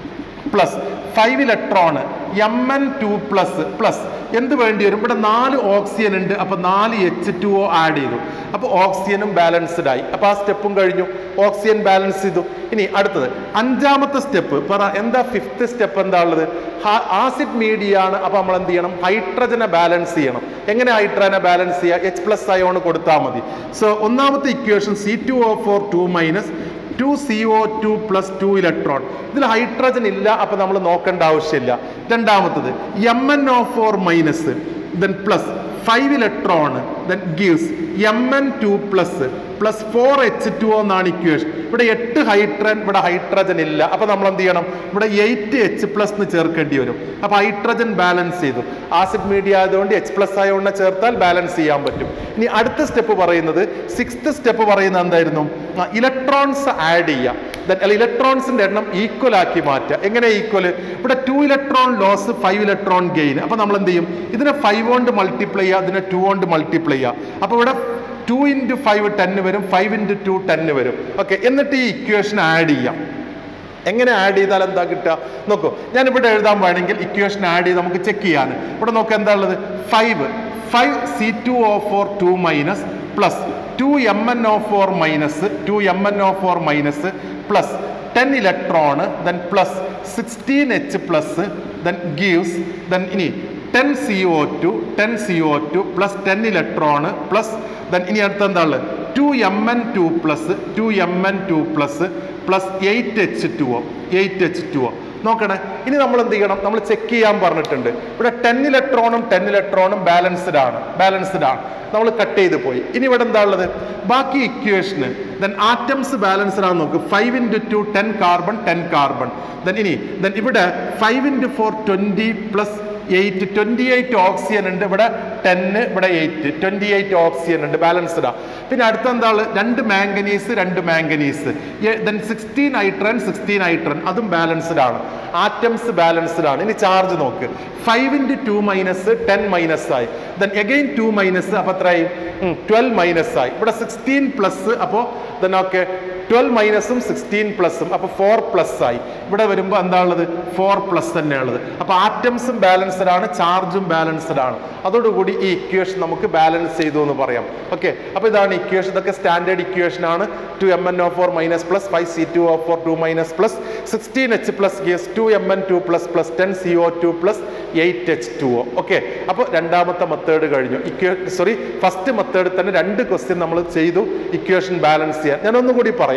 plus five electron M N two plus plus എന്ത് വേണ്ടി വരും ഇവിടെ നാല് ഓക്സിജൻ ഉണ്ട് അപ്പൊ നാല് എച്ച് ടു ഒ ആഡ് ചെയ്തു അപ്പൊ ഓക്സിജനും ബാലൻസ്ഡ് ആയി അപ്പൊ ആ സ്റ്റെപ്പും കഴിഞ്ഞു ഓക്സിജൻ ബാലൻസ് ചെയ്തു ഇനി അടുത്തത് അഞ്ചാമത്തെ സ്റ്റെപ്പ് പറ എന്താ ഫിഫ്ത്ത് സ്റ്റെപ്പ് എന്താ ഉള്ളത് ആസിഡ് മീഡിയ ആണ് അപ്പൊ നമ്മൾ എന്ത് ചെയ്യണം ഹൈഡ്രജനെ ബാലൻസ് ചെയ്യണം എങ്ങനെ ഹൈഡ്രജനെ ബാലൻസ് ചെയ്യുക എച്ച് പ്ലസ് അയോൺ കൊടുത്താൽ മതി സോ ഒന്നാമത്തെ equation C two O four two minus two C O two plus two electron ഇതിൽ ഹൈഡ്രജൻ ഇല്ല അപ്പൊ നമ്മൾ നോക്കേണ്ട ആവശ്യമില്ല രണ്ടാമത്തത് M N O four minus then plus five electron then gives M N two plus plus four H two എന്നാണ് equation ഇവിടെ എട്ട് ഹൈഡ്രൻ ഇവിടെ ഹൈഡ്രജൻ ഇല്ല അപ്പൊ നമ്മൾ എന്ത് ചെയ്യണം ഇവിടെ എയ്റ്റ് എച്ച് പ്ലസ് എന്ന് ചേർക്കേണ്ടി വരും അപ്പൊ ഹൈഡ്രജൻ ബാലൻസ് ചെയ്തു ആസിഡ് മീഡിയ ആയതുകൊണ്ട് എച്ച് പ്ലസ് ആയതുകൊണ്ട് ചേർത്താൽ ബാലൻസ് ചെയ്യാൻ പറ്റും ഇനി അടുത്ത സ്റ്റെപ്പ് പറയുന്നത് സിക്സ്ത് സ്റ്റെപ്പ് പറയുന്നത് എന്തായിരുന്നു ഇലക്ട്രോൺസ് ആഡ് ചെയ്യുക Then അല്ല ഇലക്ട്രോൺസിന്റെ എണ്ണം ഈക്വൽ ആക്കി മാറ്റുക എങ്ങനെ ഈക്വൽ ഇവിടെ two electron loss five electron gain അപ്പൊ നമ്മൾ എന്ത് ചെയ്യും ഇതിനെ ഫൈവ് കൊണ്ട് മൾട്ടിപ്ലൈ ചെയ്യുക ഇതിനെ ടു കൊണ്ട് മൾട്ടിപ്ലൈ ചെയ്യുക അപ്പൊ ഇവിടെ ടു ഇൻറ്റു ഫൈവ് ടെന്ന് വരും ഫൈവ് ഇൻറ്റു ടു ടെന്ന് വരും ഓക്കെ എന്നിട്ട് ഈ ഇക്വേഷൻ ആഡ് ചെയ്യാം എങ്ങനെ ആഡ് ചെയ്താൽ എന്താ കിട്ടുക നോക്കൂ ഞാൻ ഇവിടെ എഴുതാൻ വേണമെങ്കിൽ ഇക്വേഷൻ ആഡ് ചെയ്ത് നമുക്ക് ചെക്ക് ചെയ്യാൻ ഇവിടെ നോക്കുക എന്താ ഉള്ളത് five five C two O four two minus plus two M N O four minus two M N O four minus plus ten electron then plus sixteen H plus then gives then ഇനി ten C O two ten C O two plus ten electron plus then ഇനി അടുത്ത എന്താ ഉള്ളത് two M N two plus two M N two plus plus eight H two O eight H two O നോക്കണേ ഇനി നമ്മൾ എന്ത് ചെയ്യണം നമ്മൾ ചെക്ക് ചെയ്യാൻ പറഞ്ഞിട്ടുണ്ട് ഇവിടെ ടെൻ ഇലക്ട്രോണും ടെൻ ഇലക്ട്രോണും ബാലൻസ്ഡ് ആണ് ബാലൻസ്ഡ് ആണ് നമ്മൾ കട്ട് ചെയ്ത് പോയി ഇനി ഇവിടെ എന്താ ഉള്ളത് ബാക്കി ഇക്വേഷന് ദെൻ ആറ്റംസ് ബാലൻസ്ഡ് ആണ് നോക്ക് five into two ten carbon ten carbon then ഇനി ദെൻ ഇവിടെ five into four twenty plus eight twenty eight oxygen ഉണ്ട് ഇവിടെ ടെന്ന് ഇവിടെ എയ്റ്റ് ട്വൻറ്റി എയ്റ്റ് ഓക്സിജൻ ഉണ്ട് ബാലൻസ്ഡാ പിന്നെ അടുത്ത എന്താ ഉള്ളത് രണ്ട് മാംഗനീസ് രണ്ട് manganese then sixteen hydrogen sixteen hydrogen അതും ബാലൻസ്ഡ് ആണ് ആറ്റംസ് ബാലൻസ്ഡ് ആണ് ഇനി ചാർജ് നോക്ക് five into two minus ten minus ആയി ദെൻ എഗെയിൻ ടു മൈനസ് അപ്പോൾ എത്രയായി ട്വൽവ് മൈനസ് ആയി ഇവിടെ സിക്സ്റ്റീൻ പ്ലസ് അപ്പോൾ ദെൻ ഓക്കെ ട്വൽവ് മൈനസും സിക്സ്റ്റീൻ പ്ലസും അപ്പോൾ ഫോർ പ്ലസ് ആയി ഇവിടെ വരുമ്പോൾ എന്താ ഉള്ളത് ഫോർ പ്ലസ് തന്നെയുള്ളത് അപ്പോൾ ആറ്റംസും ബാലൻസ്ഡ് ആണ് ചാർജും ബാലൻസ്ഡ് ആണ് അതോടുകൂടി ഈ ഇക്വേഷൻ നമുക്ക് ബാലൻസ് ചെയ്തു എന്ന് പറയാം ഓക്കെ അപ്പോൾ ഇതാണ് ഇക്വേഷൻ ഇതൊക്കെ സ്റ്റാൻഡേർഡ് ഇക്വേഷൻ ആണ് two M N O four minus plus five C two O four two minus plus sixteen H plus gives two M N two plus plus ten C O two plus eight H two O okay അപ്പോൾ രണ്ടാമത്തെ method കഴിഞ്ഞു ഇക്വേ sorry first മെത്തേഡിൽ തന്നെ രണ്ട് question നമ്മൾ ചെയ്തു equation balance ചെയ്യാൻ ഞാൻ ഒന്നുകൂടി പറയാം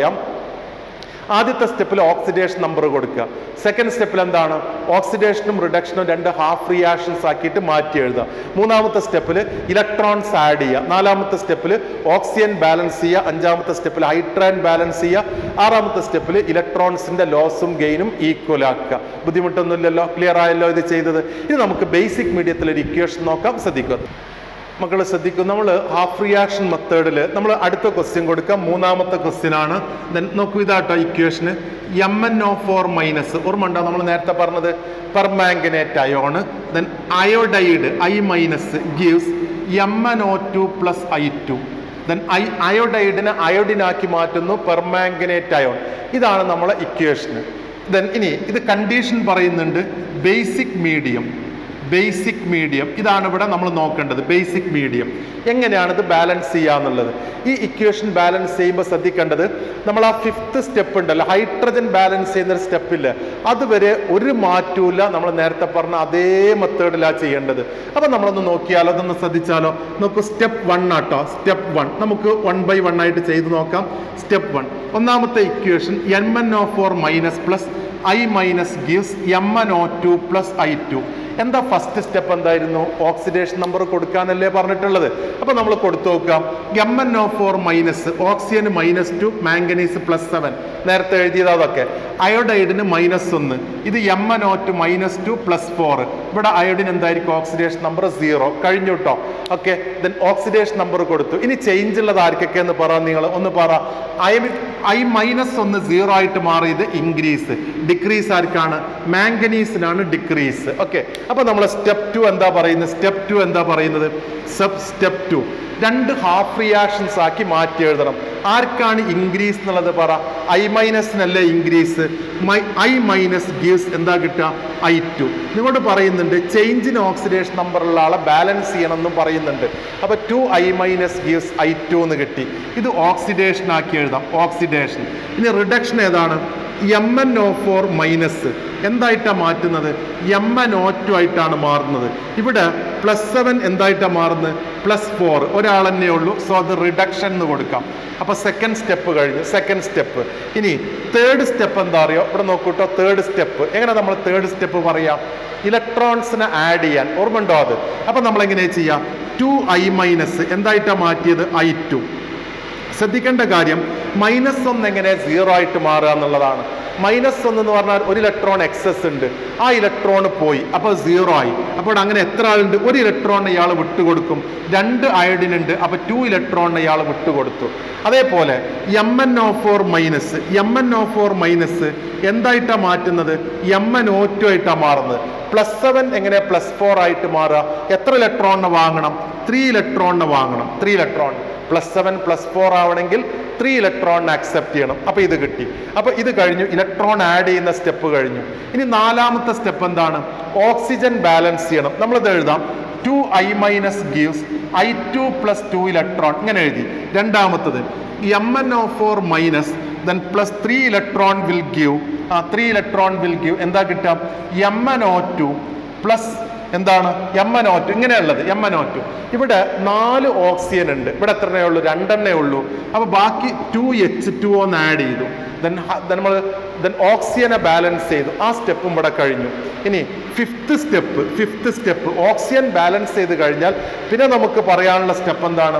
ആദ്യത്തെ സ്റ്റെപ്പിൽ ഓക്സിഡേഷൻ നമ്പർ കൊടുക്കുക സെക്കൻഡ് സ്റ്റെപ്പിൽ എന്താണ് ഓക്സിഡേഷനും റിഡക്ഷനും രണ്ട് ഹാഫ് റിയാക്ഷൻസ് ആക്കിയിട്ട് മാറ്റി എഴുതുക മൂന്നാമത്തെ സ്റ്റെപ്പിൽ ഇലക്ട്രോൺസ് ആഡ് ചെയ്യുക നാലാമത്തെ സ്റ്റെപ്പിൽ ഓക്സിജൻ ബാലൻസ് ചെയ്യുക അഞ്ചാമത്തെ സ്റ്റെപ്പിൽ ഹൈഡ്രൻ ബാലൻസ് ചെയ്യുക ആറാമത്തെ സ്റ്റെപ്പിൽ ഇലക്ട്രോൺസിന്റെ ലോസും ഗെയിനും ഈക്വൽ ആക്കുക ബുദ്ധിമുട്ടൊന്നുമില്ലല്ലോ ക്ലിയർ ആയല്ലോ ഇത് ചെയ്തത് ഇനി നമുക്ക് ബേസിക് മീഡിയത്തിൽ ഒരു ഇക്വേഷൻ നോക്കാം ശ്രദ്ധിക്കുക മക്കൾ ശ്രദ്ധിക്കും നമ്മൾ ഹാഫ് റിയാക്ഷൻ മെത്തേഡിൽ നമ്മൾ അടുത്ത ക്വസ്റ്റ്യൻ കൊടുക്കാം മൂന്നാമത്തെ ക്വസ്റ്റ്യൻ ആണ് ദെൻ നോക്കൂ ഇതാട്ടോ ഇക്വേഷന് M N O four minus ഓർമ്മ ഉണ്ടോ നമ്മൾ നേരത്തെ പറഞ്ഞത് permanganate ion then iodide I minus gives M N O two plus I two then I അയോഡൈഡിനെ അയോഡിനാക്കി മാറ്റുന്നു പെർമാംഗനേറ്റ് അയോൺ ഇതാണ് നമ്മളെ ഇക്വേഷന് ദെൻ ഇനി ഇത് കണ്ടീഷൻ പറയുന്നുണ്ട് ബേസിക് മീഡിയം ബേസിക് മീഡിയം ഇതാണ് ഇവിടെ നമ്മൾ നോക്കേണ്ടത് ബേസിക് മീഡിയം എങ്ങനെയാണ് ഇത് ബാലൻസ് ചെയ്യുക എന്നുള്ളത് ഈ ഇക്വേഷൻ ബാലൻസ് ചെയ്യുമ്പോൾ ശ്രദ്ധിക്കേണ്ടത് നമ്മൾ ആ ഫിഫ്ത്ത് സ്റ്റെപ്പ് ഉണ്ടല്ലോ ഹൈഡ്രജൻ ബാലൻസ് ചെയ്യുന്ന ഒരു സ്റ്റെപ്പില്ല അതുവരെ ഒരു മാറ്റവും നമ്മൾ നേരത്തെ പറഞ്ഞ അതേ മെത്തേഡിലാണ് ചെയ്യേണ്ടത് അപ്പം നമ്മളൊന്ന് നോക്കിയാലോ അതൊന്ന് ശ്രദ്ധിച്ചാലോ നോക്കൂ സ്റ്റെപ്പ് വൺ ആട്ടോ സ്റ്റെപ്പ് വൺ നമുക്ക് വൺ ബൈ വൺ ആയിട്ട് ചെയ്ത് നോക്കാം സ്റ്റെപ്പ് വൺ ഒന്നാമത്തെ equation N N O four minus plus I minus gives M N O two plus I two എന്താ ഫസ്റ്റ് സ്റ്റെപ്പ് എന്തായിരുന്നു ഓക്സിഡേഷൻ നമ്പർ കൊടുക്കാനല്ലേ പറഞ്ഞിട്ടുള്ളത് അപ്പൊ നമ്മൾ കൊടുത്തു നോക്കാം M N O four minus oxygen minus two manganese plus seven നേരത്തെ എഴുതിയത് അതൊക്കെ അയോഡൈഡിന് മൈനസ് ഒന്ന് ഇത് M N O two minus two plus four ഇവിടെ അയോഡിൻ എന്തായിരിക്കും ഓക്സിഡേഷൻ നമ്പർ സീറോ കഴിഞ്ഞു കേട്ടോ ഓക്കെ ദെൻ ഓക്സിഡേഷൻ നമ്പർ കൊടുത്തു ഇനി ചേഞ്ച് ഉള്ളത് ആർക്കൊക്കെ എന്ന് പറ നിങ്ങൾ ഒന്ന് പറ ഐ ഐ മൈനസ് ഒന്ന് സീറോ ആയിട്ട് മാറിയത് ഇൻക്രീസ് ഡിക്രീസ് ആർക്കാണ് മാംഗനീസിനാണ് ഡിക്രീസ് ഓക്കെ അപ്പൊ നമ്മൾ സ്റ്റെപ്പ് ടു എന്താ പറയുന്നത് സ്റ്റെപ്പ് ടു എന്താ പറയുന്നത് സബ് സ്റ്റെപ്പ് ടു രണ്ട് ഹാഫ് റിയാക്ഷൻസ് ആക്കി മാറ്റി എഴുതണം ആർക്കാണ് ഇൻക്രീസ് എന്നുള്ളത് പറ ഐ മൈനസിനല്ലേ ഇൻക്രീസ് മൈ ഐ മൈനസ് ഗീവ്സ് എന്താ കിട്ടുക ഐ ടു നിങ്ങളോട് പറയുന്നുണ്ട് ചേഞ്ച് ഇൻ ഓക്സിഡേഷൻ നമ്പറുള്ള ആളെ ബാലൻസ് ചെയ്യണം എന്നും പറയുന്നുണ്ട് അപ്പോൾ two I minus gives I two എന്ന് കിട്ടി ഇത് ഓക്സിഡേഷൻ ആക്കി എഴുതാം ഓക്സിഡേഷൻ ഇനി റിഡക്ഷൻ ഏതാണ് M N O four minus എന്തായിട്ടാണ് മാറ്റുന്നത് എം എൻ ഒ ടു ആയിട്ടാണ് മാറുന്നത് ഇവിടെ പ്ലസ് സെവൻ എന്തായിട്ടാണ് മാറുന്നത് പ്ലസ് ഫോർ ഒരാൾ തന്നെ ഉള്ളൂ സോ അത് റിഡക്ഷൻ എന്ന് കൊടുക്കാം അപ്പോൾ സെക്കൻഡ് സ്റ്റെപ്പ് കഴിഞ്ഞു സെക്കൻഡ് സ്റ്റെപ്പ് ഇനി തേർഡ് സ്റ്റെപ്പ് എന്താ അറിയോ ഇവിടെ നോക്കൂട്ടോ തേർഡ് സ്റ്റെപ്പ് എങ്ങനെ നമ്മൾ തേർഡ് സ്റ്റെപ്പ് പറയാം ഇലക്ട്രോൺസിനെ ആഡ് ചെയ്യാൻ ഓർമ്മയുണ്ടോ അത് അപ്പം നമ്മൾ എങ്ങനെ ചെയ്യാം ടു ഐ മൈനസ് എന്തായിട്ടാണ് മാറ്റിയത് ഐ ടു ശ്രദ്ധിക്കേണ്ട കാര്യം മൈനസ് ഒന്ന് എങ്ങനെ സീറോ ആയിട്ട് മാറുക എന്നുള്ളതാണ് മൈനസ് ഒന്ന് എന്ന് പറഞ്ഞാൽ ഒരു ഇലക്ട്രോൺ എക്സസ് ഉണ്ട് ആ ഇലക്ട്രോൺ പോയി അപ്പോൾ സീറോ ആയി അപ്പോൾ അങ്ങനെ എത്ര ആളുണ്ട് ഒരു ഇലക്ട്രോൺ ഇയാൾ വിട്ടുകൊടുക്കും രണ്ട് അയഡിൻ ഉണ്ട് അപ്പോൾ ടു ഇലക്ട്രോൺ ഇയാൾ വിട്ടുകൊടുത്തു അതേപോലെ M N O four minus M N O four minus എന്തായിട്ടാണ് മാറ്റുന്നത് എം എൻ ഒ ടു ആയിട്ടാണ് മാറുന്നത് പ്ലസ് സെവൻ എങ്ങനെ പ്ലസ് ഫോർ ആയിട്ട് മാറുക എത്ര ഇലക്ട്രോണിനെ വാങ്ങണം ത്രീ ഇലക്ട്രോണിനെ വാങ്ങണം three electron plus seven plus four ആവണമെങ്കിൽ ത്രീ ഇലക്ട്രോണിനെ അക്സെപ്റ്റ് ചെയ്യണം അപ്പോൾ ഇത് കിട്ടി അപ്പോൾ ഇത് കഴിഞ്ഞു ഇലക്ട്രോൺ ആഡ് ചെയ്യുന്ന സ്റ്റെപ്പ് കഴിഞ്ഞു ഇനി നാലാമത്തെ സ്റ്റെപ്പ് എന്താണ് ഓക്സിജൻ ബാലൻസ് ചെയ്യണം നമ്മളിത് എഴുതാം two I minus gives I two plus two electron ഇങ്ങനെ എഴുതി രണ്ടാമത്തത് M N O four minus then plus three electron will give ആ ത്രീ ഇലക്ട്രോൺ വിൽ ഗീവ് എന്താ കിട്ടുക M N O two plus എന്താണ് എം എൻ ഒ ടു ഇങ്ങനെയുള്ളത് M N O two ഇവിടെ നാല് ഓക്സിജൻ ഉണ്ട് ഇവിടെ എത്രണ്ണേ ഉള്ളൂ രണ്ടെണ്ണേ ഉള്ളൂ അപ്പോൾ ബാക്കി ടു എച്ച് ടു ഒന്ന് ആഡ് ചെയ്തു ദെൻ നമ്മൾ ദെൻ ഓക്സിജനെ ബാലൻസ് ചെയ്തു ആ സ്റ്റെപ്പും ഇവിടെ കഴിഞ്ഞു ഇനി fifth step fifth step oxygen balance ചെയ്ത് കഴിഞ്ഞാൽ പിന്നെ നമുക്ക് പറയാനുള്ള സ്റ്റെപ്പ് എന്താണ്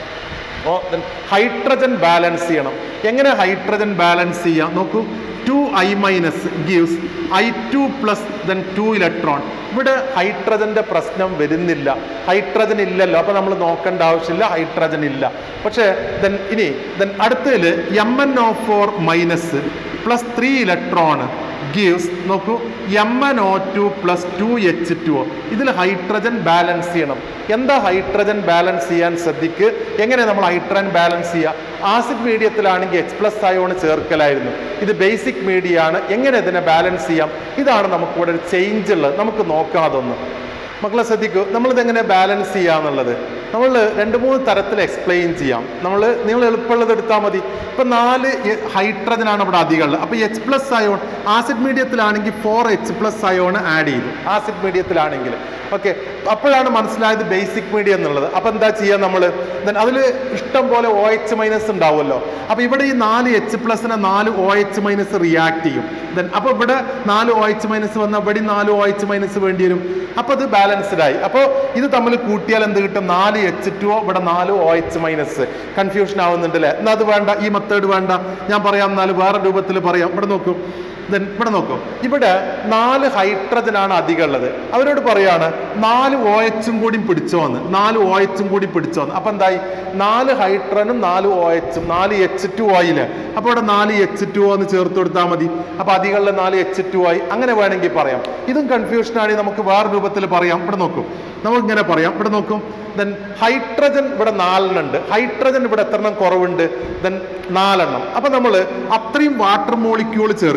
ഹൈഡ്രജൻ ബാലൻസ് ചെയ്യണം എങ്ങനെ ഹൈഡ്രജൻ ബാലൻസ് ചെയ്യാം നോക്കൂ two I minus gives I two plus then two electron ഇവിടെ ഹൈഡ്രജന്റെ പ്രശ്നം വരുന്നില്ല ഹൈഡ്രജൻ ഇല്ലല്ലോ അപ്പൊ നമ്മൾ നോക്കേണ്ട ആവശ്യമില്ല ഹൈഡ്രജൻ ഇല്ല പക്ഷേ ദെൻ ഇനി ദെൻ അടുത്തതിൽ M N O four minus plus three electron gives നോക്കൂ M N O two plus two H two ഇതിൽ ഹൈഡ്രജൻ ബാലൻസ് ചെയ്യണം എന്താ ഹൈഡ്രജൻ ബാലൻസ് ചെയ്യാൻ ശ്രദ്ധിക്ക് എങ്ങനെ നമ്മൾ ഹൈഡ്രജൻ ബാലൻസ് ചെയ്യുക ആസിഡ് മീഡിയത്തിലാണെങ്കിൽ എക്സ് പ്ലസ് അയോൺ ചേർക്കലായിരുന്നു ഇത് ബേസിക് മീഡിയ ആണ് എങ്ങനെ ഇതിനെ ബാലൻസ് ചെയ്യാം ഇതാണ് നമുക്കിവിടെ ഒരു ചേഞ്ച് ഉള്ളത് നമുക്ക് നോക്കാം അതൊന്ന് മക്കളെ ശ്രദ്ധിക്കൂ നമ്മളിതെങ്ങനെ ബാലൻസ് ചെയ്യാന്നുള്ളത് നമ്മൾ രണ്ട് മൂന്ന് തരത്തിൽ എക്സ്പ്ലെയിൻ ചെയ്യാം നമ്മൾ നിങ്ങൾ എളുപ്പമുള്ളത് എടുത്താൽ മതി ഇപ്പം നാല് ഹൈഡ്രജൻ ആണ് ഇവിടെ അധികം ഉള്ളത് അപ്പോൾ എച്ച് പ്ലസ് അയോൺ ആസിഡ് മീഡിയത്തിലാണെങ്കിൽ four H plus ion add ചെയ്തു ആസിഡ് മീഡിയത്തിലാണെങ്കിൽ ഓക്കെ അപ്പോഴാണ് മനസ്സിലായത് ബേസിക് മീഡിയ എന്നുള്ളത് അപ്പോൾ എന്താ ചെയ്യുക നമ്മൾ അതിൽ ഇഷ്ടം പോലെ ഒ എച്ച് മൈനസ് ഉണ്ടാവുമല്ലോ അപ്പോൾ ഇവിടെ ഈ നാല് എച്ച് പ്ലസിനെ നാല് ഒ എച്ച് മൈനസ് റിയാക്ട് ചെയ്യും ദെൻ അപ്പോൾ ഇവിടെ നാല് ഒ എച്ച് മൈനസ് വന്നാൽ ഇവിടെ നാല് ഒ എച്ച് മൈനസ് വേണ്ടി വരും അപ്പോൾ അത് ബാലൻസ്ഡ് ആയി അപ്പോൾ ഇത് തമ്മിൽ കൂട്ടിയാൽ എന്ത് കിട്ടും നാല് എച്ച് ടു ഇവിടെ നാല് ഒ എച്ച് മൈനസ് കൺഫ്യൂഷൻ ആവുന്നുണ്ട് അല്ലേ എന്നാൽ അത് വേണ്ട ഈ മെത്തേഡ് വേണ്ട ഞാൻ പറയാം എന്നാൽ വേറെ രൂപത്തിൽ പറയാം ഇവിടെ നോക്കൂ ദെൻ ഇവിടെ നോക്കൂ ഇവിടെ നാല് ഹൈഡ്രജൻ ആണ് അധികം ഉള്ളത് അവരോട് പറയാണ് നാല് ഒ എച്ചും കൂടി പിടിച്ചോന്ന് നാല് ഒ എച്ചും കൂടി പിടിച്ചോന്ന് അപ്പൊ എന്തായി നാല് ഹൈഡ്രനും നാല് ഒ എച്ചും നാല് എച്ച് ടു ആയില്ലേ അപ്പൊ ഇവിടെ നാല് എച്ച് ടു എന്ന് ചേർത്ത് കൊടുത്താൽ മതി അപ്പൊ അധികമുള്ള നാല് എച്ച് ടു ആയി അങ്ങനെ വേണമെങ്കിൽ പറയാം ഇതും കൺഫ്യൂഷൻ ആണെങ്കിൽ നമുക്ക് വേറെ രൂപത്തിൽ പറയാം ഇവിടെ നോക്കൂ നമുക്ക് ഇങ്ങനെ പറയാം ഇവിടെ നോക്കും ദെൻ ഹൈഡ്രജൻ ഇവിടെ നാലെണ്ണം ഉണ്ട് ഹൈഡ്രജൻ ഇവിടെ എത്ര എണ്ണം കുറവുണ്ട് ദെൻ നാലെണ്ണം അപ്പൊ നമ്മൾ അത്രയും വാട്ടർ മോളിക്യൂൾ ചേർക്കാം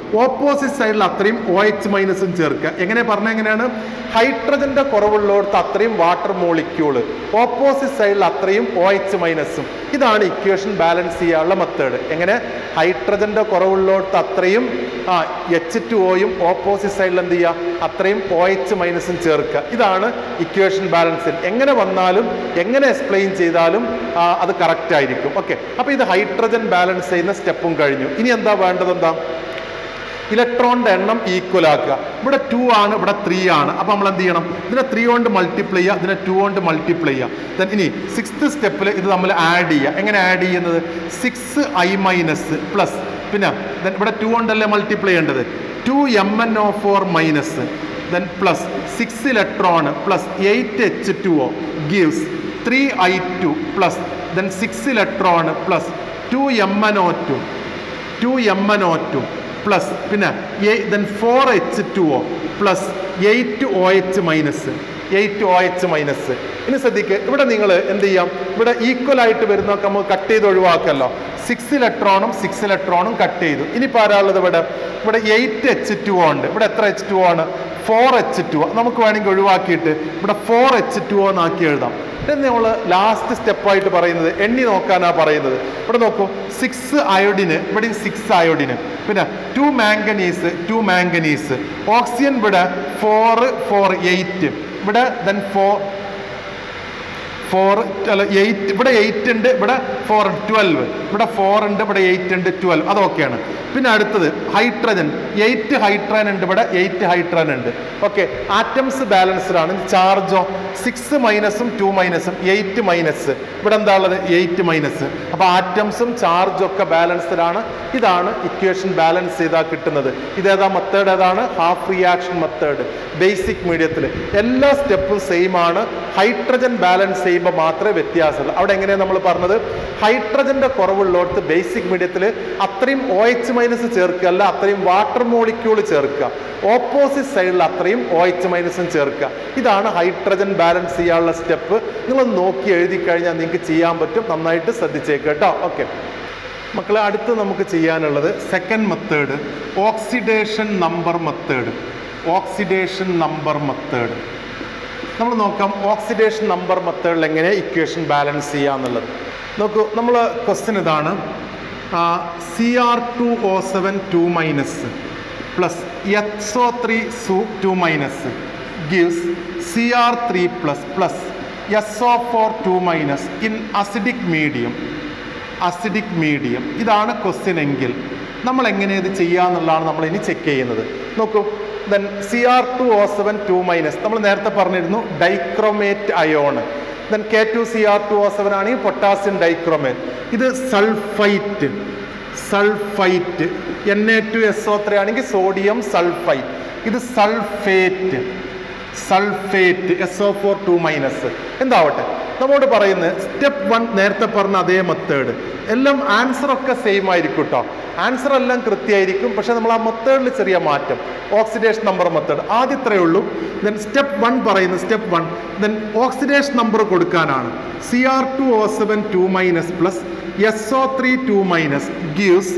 ഓപ്പോസിറ്റ് സൈഡിൽ അത്രയും ഒ എച്ച് മൈനസും ചേർക്കുക എങ്ങനെ പറഞ്ഞ എങ്ങനെയാണ് ഹൈഡ്രജന്റെ കുറവുള്ളിടത്ത് അത്രയും വാട്ടർ മോളിക്യൂള് ഓപ്പോസിറ്റ് സൈഡിൽ അത്രയും ഒ എച്ച് മൈനസും ഇതാണ് ഇക്വേഷൻ ബാലൻസ് ചെയ്യാനുള്ള മെത്തേഡ് എങ്ങനെ ഹൈഡ്രജന്റെ കുറവുള്ളിടത്ത് അത്രയും ആ എച്ച് ടു ഒയും ഓപ്പോസിറ്റ് സൈഡിൽ എന്ത് ചെയ്യുക അത്രയും ഒ എച്ച് മൈനസും ചേർക്കുക ഇതാണ് ഇക്വേഷൻ ബാലൻസിൽ എങ്ങനെ വന്നാലും എങ്ങനെ എക്സ്പ്ലെയിൻ ചെയ്താലും ആ, അത് കറക്റ്റ് ആയിരിക്കും ഓക്കെ അപ്പൊ ഇത് ഹൈഡ്രജൻ ബാലൻസ് ചെയ്യുന്ന സ്റ്റെപ്പും കഴിഞ്ഞു ഇനി എന്താ വേണ്ടത് എന്താ ഇലക്ട്രോണിന്റെ എണ്ണം ഈക്വൽ ആക്കുക ഇവിടെ ടു ആണ് ഇവിടെ ത്രീ ആണ് അപ്പൊ നമ്മൾ എന്ത് ചെയ്യണം ഇതിനെ ത്രീ കൊണ്ട് മൾട്ടിപ്ലൈ ചെയ്യുക ഇതിനെ ടു കൊണ്ട് മൾട്ടിപ്ലൈ ചെയ്യുക ദെൻ ഇനി സിക്സ്ത് സ്റ്റെപ്പിൽ ഇത് നമ്മൾ ആഡ് ചെയ്യുക എങ്ങനെ ആഡ് ചെയ്യുന്നത് സിക്സ് ഐ മൈനസ് പ്ലസ് പിന്നെ then ഇവിടെ ടു കൊണ്ടല്ലേ മൾട്ടിപ്ലൈ ചെയ്യേണ്ടത് two M N O four minus then plus six electron plus eight H two O gives three I two plus then six electron plus two M N O two two M N O two plus പിന്നെ then four H two O plus eight O H minus eight O H minus ഇനി ശ്രദ്ധിക്കുക ഇവിടെ നിങ്ങൾ എന്ത് ചെയ്യാം ഇവിടെ equal ആയിട്ട് വരുന്നതൊക്കെ നമുക്ക് കട്ട് ചെയ്ത് ഒഴിവാക്കല്ലോ സിക്സ് ഇലക്ട്രോണും സിക്സ് ഇലക്ട്രോണും കട്ട് ചെയ്തു ഇനി പാരാളുള്ളത് ഇവിടെ ഇവിടെ എയ്റ്റ് എച്ച് ടു ഉണ്ട് ഇവിടെ എത്ര എച്ച് ടു ആണ് ഫോർ എച്ച് ടു നമുക്ക് വേണമെങ്കിൽ ഒഴിവാക്കിയിട്ട് ഇവിടെ ഫോർ എച്ച് ടു എന്നാക്കി എഴുതാം എന്ന് നമ്മൾ ലാസ്റ്റ് സ്റ്റെപ്പായിട്ട് പറയുന്നത് എണ്ണി നോക്കാനാ പറയുന്നത് ഇവിടെ നോക്കൂ സിക്സ് അയോഡിന് ഇവിടെ സിക്സ് അയോഡിന് പിന്നെ two manganese two manganese oxygen ഇവിടെ ഫോർ ഫോർ എയ്റ്റ് ഇവിടെ ദെൻ ഫോർ ഫോർ അല്ല എയ്റ്റ് ഇവിടെ എയ്റ്റ് ഉണ്ട് ഇവിടെ ഫോർ ട്വൽവ് ഇവിടെ ഫോർ ഉണ്ട് ഇവിടെ എയ്റ്റ് ഉണ്ട് ട്വൽവ് അതൊക്കെയാണ് പിന്നെ അടുത്തത് ഹൈഡ്രജൻ എയ്റ്റ് ഹൈഡ്രജൻ ഉണ്ട് ഇവിടെ എയ്റ്റ് ഹൈഡ്രജൻ ഉണ്ട് ഓക്കെ ആറ്റംസ് ബാലൻസ്ഡ് ആണ് ചാർജോ സിക്സ് മൈനസും ടു മൈനസും എയ്റ്റ് മൈനസ് ഇവിടെ എന്താ ഉള്ളത് എയ്റ്റ് മൈനസ് അപ്പോൾ ആറ്റംസും ചാർജും ഒക്കെ ബാലൻസ്ഡ് ആണ് ഇതാണ് ഇക്വേഷൻ ബാലൻസ് ചെയ്താൽ കിട്ടുന്നത് ഇതേതാ മെത്തേഡ് ഏതാണ് ഹാഫ് റിയാക്ഷൻ മെത്തേഡ് ബേസിക് മീഡിയത്തിൽ എല്ലാ സ്റ്റെപ്പും സെയിം ആണ് ഹൈഡ്രജൻ ബാലൻസ് ചെയ്യുമ്പോൾ മാത്രമേ വ്യത്യാസമുള്ളൂ അവിടെ എങ്ങനെയാണ് നമ്മൾ പറഞ്ഞത് ഹൈഡ്രജന്റെ കുറവുള്ളടത്ത് ബേസിക് മീഡിയത്തിൽ അത്രയും ഒ എച്ച് മൈനസ് ചേർക്കുക അല്ല അത്രയും വാട്ടർ മോളിക്യൂൾ ചേർക്കുക ഓപ്പോസിറ്റ് സൈഡിൽ അത്രയും ഒ എച്ച് മൈനസും ചേർക്കുക ഇതാണ് ഹൈഡ്രജൻ ബാലൻസ് ചെയ്യാനുള്ള സ്റ്റെപ്പ് നിങ്ങൾ നോക്കി എഴുതി കഴിഞ്ഞാൽ നിങ്ങൾക്ക് ചെയ്യാൻ പറ്റും നന്നായിട്ട് ശ്രദ്ധിച്ചേക്ക് കേട്ടോ ഓക്കെ മക്കളെ അടുത്ത് നമുക്ക് ചെയ്യാനുള്ളത് second method oxidation number method oxidation number method നമ്മൾ നോക്കാം ഓക്സിഡേഷൻ നമ്പർ മെത്തേഡിൽ എങ്ങനെ ഇക്വേഷൻ ബാലൻസ് ചെയ്യാന്നുള്ളത് നോക്കൂ നമ്മൾ ക്വസ്റ്റ്യൻ ഇതാണ് C R two O seven two minus plus S O three സു two minus gives C R three plus plus S O four two minus in acidic medium acidic medium ഇതാണ് question എങ്കിൽ നമ്മൾ എങ്ങനെ ഇത് ചെയ്യാന്നുള്ളതാണ് നമ്മൾ ഇനി check ചെയ്യുന്നത് നോക്കൂ then C R two O seven two minus നമ്മൾ നേരത്തെ പറഞ്ഞിരുന്നു dichromate ion then K two C R two O seven ആണെങ്കിൽ പൊട്ടാസ്യം ഡൈക്രോമേറ്റ് ഇത് sulphite sulphite N A two S O three ആണെങ്കിൽ സോഡിയം സൾഫൈറ്റ് ഇത് sulphate sulphate S O four two minus എന്താവട്ടെ നമ്മോട് പറയുന്നത് സ്റ്റെപ്പ് വൺ നേരത്തെ പറഞ്ഞ അതേ മെത്തേഡ് എല്ലാം ആൻസർ ഒക്കെ സെയിം ആയിരിക്കും കേട്ടോ ആൻസർ എല്ലാം കൃത്യമായിരിക്കും പക്ഷെ നമ്മൾ ആ മെത്തേഡിൽ ചെറിയ മാറ്റം ഓക്സിഡേഷൻ നമ്പർ മെത്തേഡ് ആദ്യത്രേ ഉള്ളൂ ദെൻ സ്റ്റെപ്പ് വൺ പറയുന്നത് step one then oxidation number കൊടുക്കാനാണ് C R two O seven two minus plus S O three two minus gives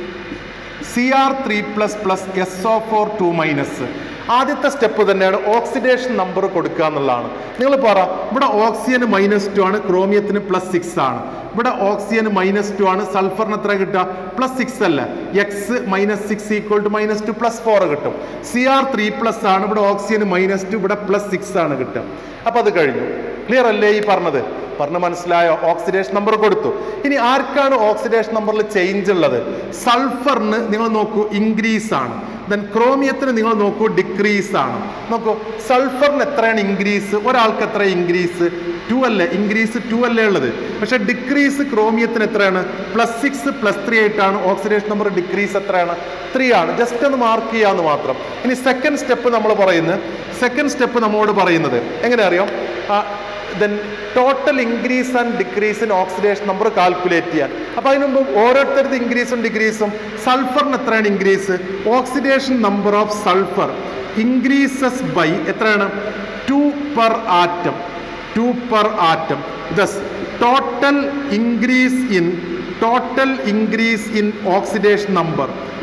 C R three plus plus S O four two minus ആദ്യത്തെ step തന്നെയാണ് oxidation number കൊടുക്കുക എന്നുള്ളതാണ് നിങ്ങൾ പറ ഇവിടെ ഓക്സിജന് minus two ആണ് ക്രോമിയത്തിന് പ്ലസ് സിക്സ് ആണ് ഇവിടെ ഓക്സിജന് മൈനസ് ടു ആണ് സൾഫറിന് എത്ര കിട്ടുക പ്ലസ് സിക്സ് അല്ല x minus six equal to minus two plus four കിട്ടും സി ആർ ത്രീ പ്ലസ് ആണ് ഇവിടെ ഓക്സിജന് മൈനസ് ടു ഇവിടെ പ്ലസ് സിക്സ് ആണ് കിട്ടുക അപ്പൊ അത് കഴിഞ്ഞു ക്ലിയർ അല്ലേ ഈ പറഞ്ഞത് പറഞ്ഞ് മനസ്സിലായോ ഓക്സിഡേഷൻ നമ്പർ കൊടുത്തു ഇനി ആർക്കാണ് ഓക്സിഡേഷൻ നമ്പറിൽ ചേഞ്ച് ഉള്ളത് സൾഫറിന് നിങ്ങൾ നോക്കൂ ഇൻക്രീസ് ആണ് ദെൻ ക്രോമിയത്തിന് നിങ്ങൾ നോക്കൂ ഡിക്രീസ് ആണ് നോക്കൂ സൾഫറിന് എത്രയാണ് ഇൻക്രീസ് ഒരാൾക്ക് എത്ര ഇൻക്രീസ് ടു അല്ലേ ഇൻക്രീസ് ടു അല്ലേ ഉള്ളത് പക്ഷെ ഡിക്രീസ് ക്രോമിയത്തിന് എത്രയാണ് പ്ലസ് സിക്സ് പ്ലസ് ത്രീ ആയിട്ടാണ് ഓക്സിഡേഷൻ നമ്പർ ഡിക്രീസ് എത്രയാണ് ത്രീ ആണ് ജസ്റ്റ് ഒന്ന് മാർക്ക് ചെയ്യാന്ന് മാത്രം ഇനി സെക്കൻഡ് സ്റ്റെപ്പ് നമ്മൾ പറയുന്നത് സെക്കൻഡ് സ്റ്റെപ്പ് നമ്മോട് പറയുന്നത് എങ്ങനെ അറിയാം then total increase and decrease in oxidation number calculate ചെയ്യാൻ അപ്പോൾ അതിന് മുമ്പ് ഓരോരുത്തരുടെ ഇൻക്രീസും ഡിക്രീസും സൾഫറിന് എത്രയാണ് increase oxidation number of sulphur increases by എത്രയാണ് two per atom two per atom thus total increase in total increase in oxidation number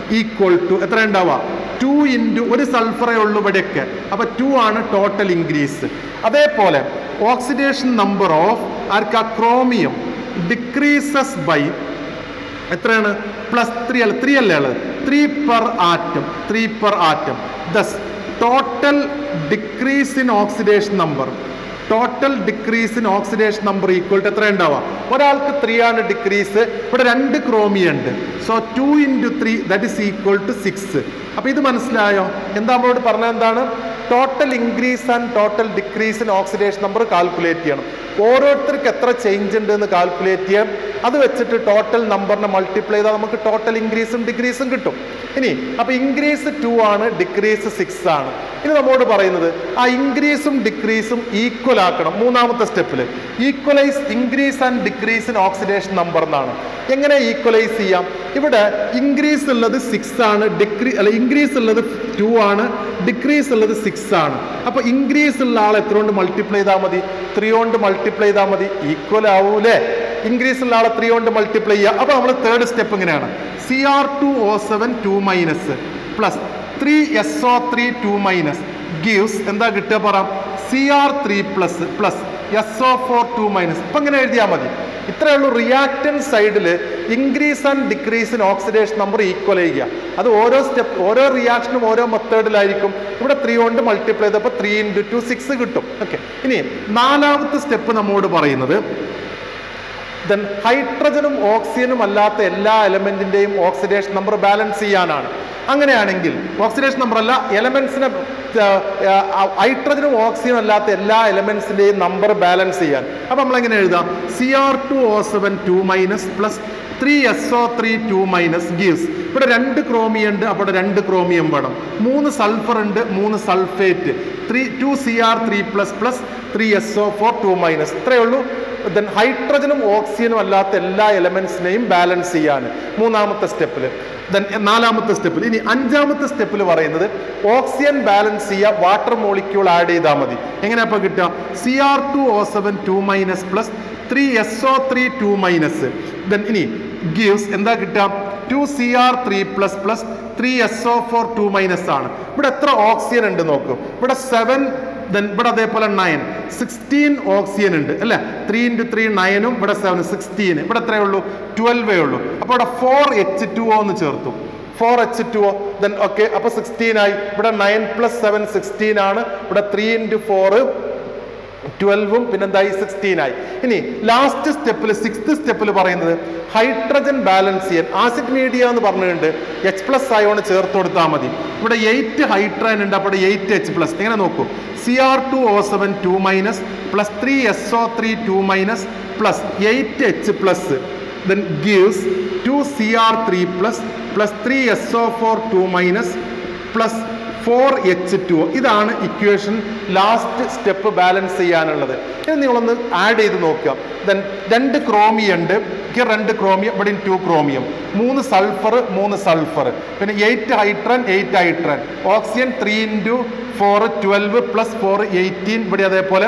equal to എത്ര ഉണ്ടാവുക ടു ഇൻറ്റു ഒരു സൾഫറേ ഉള്ളൂ ഇവിടെയൊക്കെ അപ്പോൾ ടു ആണ് ടോട്ടൽ ഇൻക്രീസ് അതേപോലെ ഓക്സിഡേഷൻ നമ്പർ ഓഫ് ആർക്കാ ക്രോമിയം ഡിക്രീസസ് ബൈ എത്രയാണ് പ്ലസ് ത്രീ അല്ല ത്രീ അല്ലേ ഉള്ളത് three per atom three per atom thus total decrease in oxidation number total decrease in oxidation number equal to എത്ര ഉണ്ടാവുക ഒരാൾക്ക് ത്രീ ആണ് ഡിക്രീസ് ഇവിടെ രണ്ട് ക്രോമിയ ഉണ്ട് so two into three that is equal to six അപ്പോൾ ഇത് മനസ്സിലായോ എന്താ നമ്മളോട് പറഞ്ഞത് എന്താണ് total increase and total decrease in oxidation number calculate ചെയ്യണം ഓരോരുത്തർക്ക് എത്ര ചേഞ്ച് ഉണ്ട് എന്ന് കാൽക്കുലേറ്റ് ചെയ്യാം അത് വെച്ചിട്ട് ടോട്ടൽ നമ്പറിനെ മൾട്ടിപ്ലൈ ചെയ്താൽ നമുക്ക് ടോട്ടൽ ഇൻക്രീസും ഡിക്രീസും കിട്ടും ഇനി അപ്പൊ ഇൻക്രീസ് ടു ആണ് ഡിക്രീസ് സിക്സ് ആണ് ഇനി നമ്മോട് പറയുന്നത് ആ ഇൻക്രീസും ഡിക്രീസും ഈക്വൽ ആക്കണം മൂന്നാമത്തെ സ്റ്റെപ്പിൽ equalise increase and decrease in oxidation number എന്നാണ് എങ്ങനെ ഈക്വലൈസ് ചെയ്യാം ഇവിടെ ഇൻക്രീസ് ഉള്ളത് സിക്സ് ആണ് ഡിക്രീ അല്ല ഇൻക്രീസ് ഉള്ളത് ടു ആണ് ഡിക്രീസ് ഉള്ളത് സിക്സ് ആണ് അപ്പൊ ഇൻക്രീസ് ഉള്ള ആൾ എത്ര കൊണ്ട് മൾട്ടിപ്ലൈ ചെയ്താൽ മതി ത്രീ കൊണ്ട് മൾട്ടിപ്ലൈ ചെയ്താൽ മതി ഈക്വൽ ആവൂലേ ഇൻക്രീസ് ഉള്ള ആളെ ത്രീ കൊണ്ട് മൾട്ടിപ്ലൈ ചെയ്യുക അപ്പൊ നമ്മൾ തേർഡ് സ്റ്റെപ്പ് ഇങ്ങനെയാണ് C R two O seven two minus plus three S O three two minus gives എന്താ കിട്ടുക പറ C R three plus plus S O four two minus ഇപ്പം ഇങ്ങനെ എഴുതിയാൽ മതി ഇത്രയേ ഉള്ളൂ റിയാക്റ്റൻ സൈഡിൽ increase and decrease in oxidation number equal ചെയ്യുക അത് ഓരോ സ്റ്റെപ്പ് ഓരോ റിയാക്ഷനും ഓരോ മെത്തേഡിലായിരിക്കും ഇവിടെ ത്രീ കൊണ്ട് മൾട്ടിപ്ലൈ ചെയ്തപ്പോൾ ത്രീ ഇൻറ്റു ടു സിക്സ് കിട്ടും ഓക്കെ ഇനി നാലാമത്തെ സ്റ്റെപ്പ് നമ്മോട് പറയുന്നത് ദെൻ ഹൈഡ്രജനും ഓക്സിജനും അല്ലാത്ത എല്ലാ എലമെന്റിന്റെയും ഓക്സിഡേഷൻ നമ്പർ ബാലൻസ് ചെയ്യാനാണ് അങ്ങനെയാണെങ്കിൽ ഓക്സിഡേഷൻ നമ്പർ അല്ല എലമെന്റ്സിനെ ഹൈഡ്രജനും ഓക്സിജനും അല്ലാത്ത എല്ലാ എലമെന്റ്സിന്റെയും നമ്പർ ബാലൻസ് ചെയ്യാൻ അപ്പൊ നമ്മൾ എങ്ങനെ എഴുതാം C R two O seven two minus plus three S O three two minus gives ഇവിടെ രണ്ട് ക്രോമിയം ഉണ്ട് അപ്പോൾ ഇവിടെ രണ്ട് ക്രോമിയം വേണം മൂന്ന് സൾഫർ ഉണ്ട് മൂന്ന് sulphate three two C R three plus plus three S O four two minus ഇത്രയേ ഉള്ളൂ ദെൻ ഹൈഡ്രജനും ഓക്സിജനും അല്ലാത്ത എല്ലാ എലമെന്റ്സിനെയും ബാലൻസ് ചെയ്യാൻ മൂന്നാമത്തെ സ്റ്റെപ്പിൽ ദെൻ നാലാമത്തെ സ്റ്റെപ്പിൽ ഇനി അഞ്ചാമത്തെ സ്റ്റെപ്പിൽ പറയുന്നത് ഓക്സിജൻ ബാലൻസ് ചെയ്യുക വാട്ടർ മോളിക്യൂൾ ആഡ് ചെയ്താൽ മതി എങ്ങനെയാ അപ്പോൾ കിട്ടുക C R two O seven two minus plus three S O three two minus then ഇനി ഗീവ്സ് എന്താ കിട്ടുക two C R three plus plus three S O four two minus ആണ് ഇവിടെ എത്ര ഓക്സിജൻ ഉണ്ട് നോക്കൂ ഇവിടെ സെവൻ ദെൻ ഇവിടെ അതേപോലെ നയൻ സിക്സ്റ്റീൻ ഓക്സിജൻ ഉണ്ട് അല്ലേ ത്രീ ഇൻറ്റു ത്രീ നയനും ഇവിടെ സെവൻ സിക്സ്റ്റീൻ ഇവിടെ എത്രയേ ഉള്ളൂ ട്വൽവേ ഉള്ളൂ അപ്പോൾ ഇവിടെ ഫോർ എച്ച് ടു ഒ എന്ന് ചേർത്തു four H two O then okay അപ്പോൾ സിക്സ്റ്റീൻ ആയി ഇവിടെ നയൻ പ്ലസ് സെവൻ സിക്സ്റ്റീൻ ആണ് ഇവിടെ ത്രീ ഇൻറ്റു ഫോറ് ട്വൽവും പിന്നെന്തായി സിക്സ്റ്റീൻ ആയി ഇനി ലാസ്റ്റ് സ്റ്റെപ്പിൽ സിക്സ്ത് സ്റ്റെപ്പിൽ പറയുന്നത് ഹൈഡ്രജൻ ബാലൻസ് ചെയ്യാൻ ആസിഡ് മീഡിയ എന്ന് പറഞ്ഞിട്ടുണ്ട് എച്ച് പ്ലസ് അയോൺ ചേർത്ത് കൊടുത്താൽ മതി ഇവിടെ എയ്റ്റ് ഹൈഡ്രജൻ ഉണ്ട് അപ്പോൾ എയ്റ്റ് എച്ച് പ്ലസ് എങ്ങനെ നോക്കൂ C R two O seven two minus plus three S O three two minus plus eight H plus then gives two C R three plus plus three S O four two minus plus four H two ഇതാണ് equation last step balance ചെയ്യാനുള്ളത് ഇത് നിങ്ങളൊന്ന് add ചെയ്ത് നോക്കുക then രണ്ട് chromium ഉണ്ട് എനിക്ക് രണ്ട് ക്രോമിയം ഇവിടെ ടു ക്രോമിയം മൂന്ന് സൾഫർ മൂന്ന് സൾഫർ പിന്നെ eight hydrogen eight hydrogen oxygen three into four twelve plus four eighteen ഇവിടെ അതേപോലെ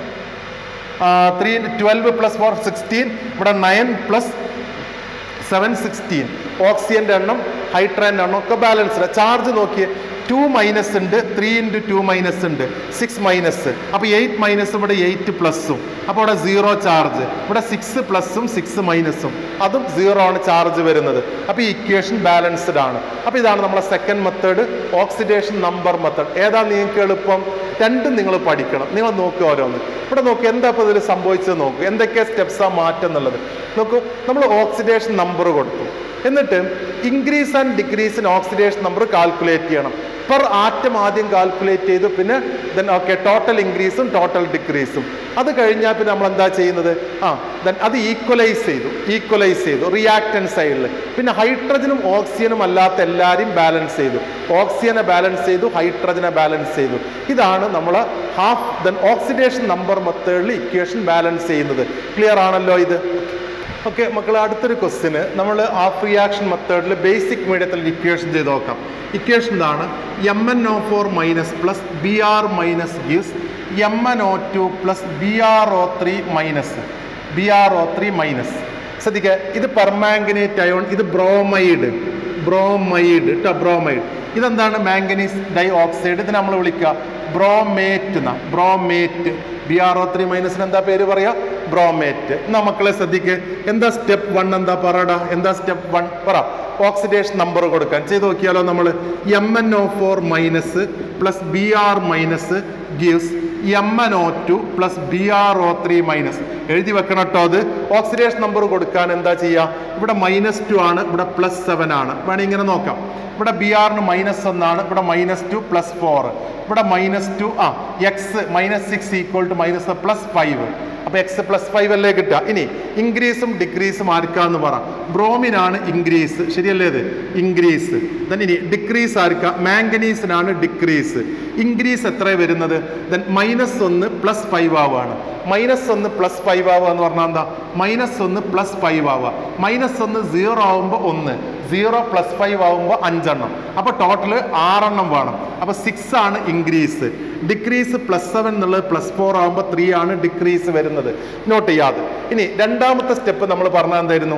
three twelve plus four sixteen ഇവിടെ നയൻ പ്ലസ് സെവൻ സിക്സ്റ്റീൻ ഓക്സിജന്റെ എണ്ണം ഹൈഡ്രൻ്റെ എണ്ണം ഒക്കെ ബാലൻസ്ഡ് ചാർജ് നോക്കിയേ ടു മൈനസ് ഉണ്ട് ത്രീ ഇൻറ്റു ടു മൈനസ് ഉണ്ട് സിക്സ് മൈനസ് അപ്പോൾ എയ്റ്റ് മൈനസ് ഇവിടെ എയ്റ്റ് പ്ലസ്സും അപ്പോൾ ഇവിടെ സീറോ ചാർജ് ഇവിടെ സിക്സ് പ്ലസ്സും സിക്സ് മൈനസും അതും സീറോ ആണ് ചാർജ് വരുന്നത് അപ്പോൾ ഈ ഇക്വേഷൻ ബാലൻസ്ഡ് ആണ് അപ്പോൾ ഇതാണ് നമ്മുടെ second method oxidation number method ഏതാ നിങ്ങൾക്ക് എളുപ്പം രണ്ടും നിങ്ങൾ പഠിക്കണം നിങ്ങൾ നോക്കുക ഓരോന്ന് ഇവിടെ നോക്കുക എന്താ ഇപ്പോൾ ഇതിൽ സംഭവിച്ചത് നോക്കുക എന്തൊക്കെ സ്റ്റെപ്സാ മാറ്റം എന്നുള്ളത് നോക്കൂ നമ്മൾ ഓക്സിഡേഷൻ നമ്പർ കൊടുത്തു എന്നിട്ട് increase and decrease in oxidation number calculate ചെയ്യണം പെർ ആറ്റം ആദ്യം കാൽക്കുലേറ്റ് ചെയ്തു പിന്നെ ദെൻ ഓക്കെ ടോട്ടൽ ഇൻക്രീസും ടോട്ടൽ ഡിക്രീസും അത് കഴിഞ്ഞാൽ പിന്നെ നമ്മൾ എന്താ ചെയ്യുന്നത് ആ ദെൻ അത് ഈക്വലൈസ് ചെയ്തു ഈക്വലൈസ് ചെയ്തു റിയാക്ടൻ സൈഡിൽ പിന്നെ ഹൈഡ്രജനും ഓക്സിജനും അല്ലാത്ത എല്ലാവരെയും ബാലൻസ് ചെയ്തു ഓക്സിജനെ ബാലൻസ് ചെയ്തു ഹൈഡ്രജനെ ബാലൻസ് ചെയ്തു ഇതാണ് നമ്മൾ ഹാഫ് ദെൻ ഓക്സിഡേഷൻ നമ്പർ മെത്തേഡിൽ ഇക്വേഷൻ ബാലൻസ് ചെയ്യുന്നത് ക്ലിയർ ആണല്ലോ ഇത് ഓക്കെ മക്കളെ അടുത്തൊരു ക്വസ്റ്റിന് നമ്മൾ ഹാഫ് റിയാക്ഷൻ മെത്തേഡിൽ ബേസിക് മീഡിയത്തിൽ ഇക്വേഷൻ ചെയ്ത് നോക്കാം ഇക്വേഷൻ ഇതാണ് M N O four minus plus B R minus gives M N O two plus B R O three minus B R O three minus ശ്രദ്ധിക്കുക ഇത് പെർമാംഗനേറ്റ് അയോൺ ഇത് bromide bromide കേട്ടോ bromide ഇതെന്താണ് manganese dioxide ഇത് നമ്മൾ വിളിക്കുക bromate എന്ന bromate B R O three മൈനസിന് എന്താ പേര് പറയാ ബ്രോമേറ്റ് എന്നാ മക്കളെ ശ്രദ്ധിക്ക് എന്താ സ്റ്റെപ്പ് വൺ എന്താ പറടാ എന്താ സ്റ്റെപ്പ് വൺ പറ ഓക്സിഡേഷൻ നമ്പർ കൊടുക്കാൻ ചെയ്ത് നോക്കിയാലോ നമ്മൾ M N O four minus plus B R minus gives M N O two plus B R O three minus എഴുതി വെക്കണം കേട്ടോ അത് ഓക്സിഡേഷൻ നമ്പർ കൊടുക്കാൻ എന്താ ചെയ്യുക ഇവിടെ മൈനസ് ടു ആണ് ഇവിടെ പ്ലസ് സെവൻ ആണ് വേണമെങ്കിൽ ഇങ്ങനെ നോക്കാം ഇവിടെ ബി ആറിന് മൈനസ് ഒന്നാണ് ഇവിടെ മൈനസ് ടു പ്ലസ് ഫോർ ഇവിടെ മൈനസ് ടു ആ x minus six equal to minus plus five അപ്പൊ എക്സ് പ്ലസ് ഫൈവ് അല്ലേ കിട്ടുക ഇനി ഇൻക്രീസും ഡിക്രീസും ആർക്കാന്ന് പറ ബ്രോമിനാണ് ഇൻക്രീസ് ശരിയല്ലേ ഇത് ഇൻക്രീസ് ദെൻ ഇനി ഡിക്രീസ് ആർക്ക മാംഗനീസിനാണ് ഡിക്രീസ് ഇൻക്രീസ് എത്ര വരുന്നത് ദെൻ മൈനസ് ഒന്ന് പ്ലസ് ഫൈവ് ആവുകയാണ് മൈനസ് ഒന്ന് പ്ലസ് ഫൈവ് ആവുക എന്ന് പറഞ്ഞാൽ എന്താ മൈനസ് ഒന്ന് പ്ലസ് ഫൈവ് ആവുക മൈനസ് ഒന്ന് സീറോ ആവുമ്പോൾ ഒന്ന് സീറോ പ്ലസ് ഫൈവ് ആവുമ്പോൾ അഞ്ചെണ്ണം അപ്പൊ ടോട്ടൽ ആറെണ്ണം വേണം അപ്പൊ സിക്സ് ആണ് ഇൻക്രീസ് ഡിക്രീസ് പ്ലസ് സെവൻ എന്നുള്ളത് പ്ലസ് ഫോർ ആകുമ്പോൾ ത്രീ ആണ് ഡിക്രീസ് വരുന്നത് നോട്ട് ചെയ്യാതെ ഇനി രണ്ടാമത്തെ സ്റ്റെപ്പ് നമ്മൾ പറഞ്ഞാൽ എന്തായിരുന്നു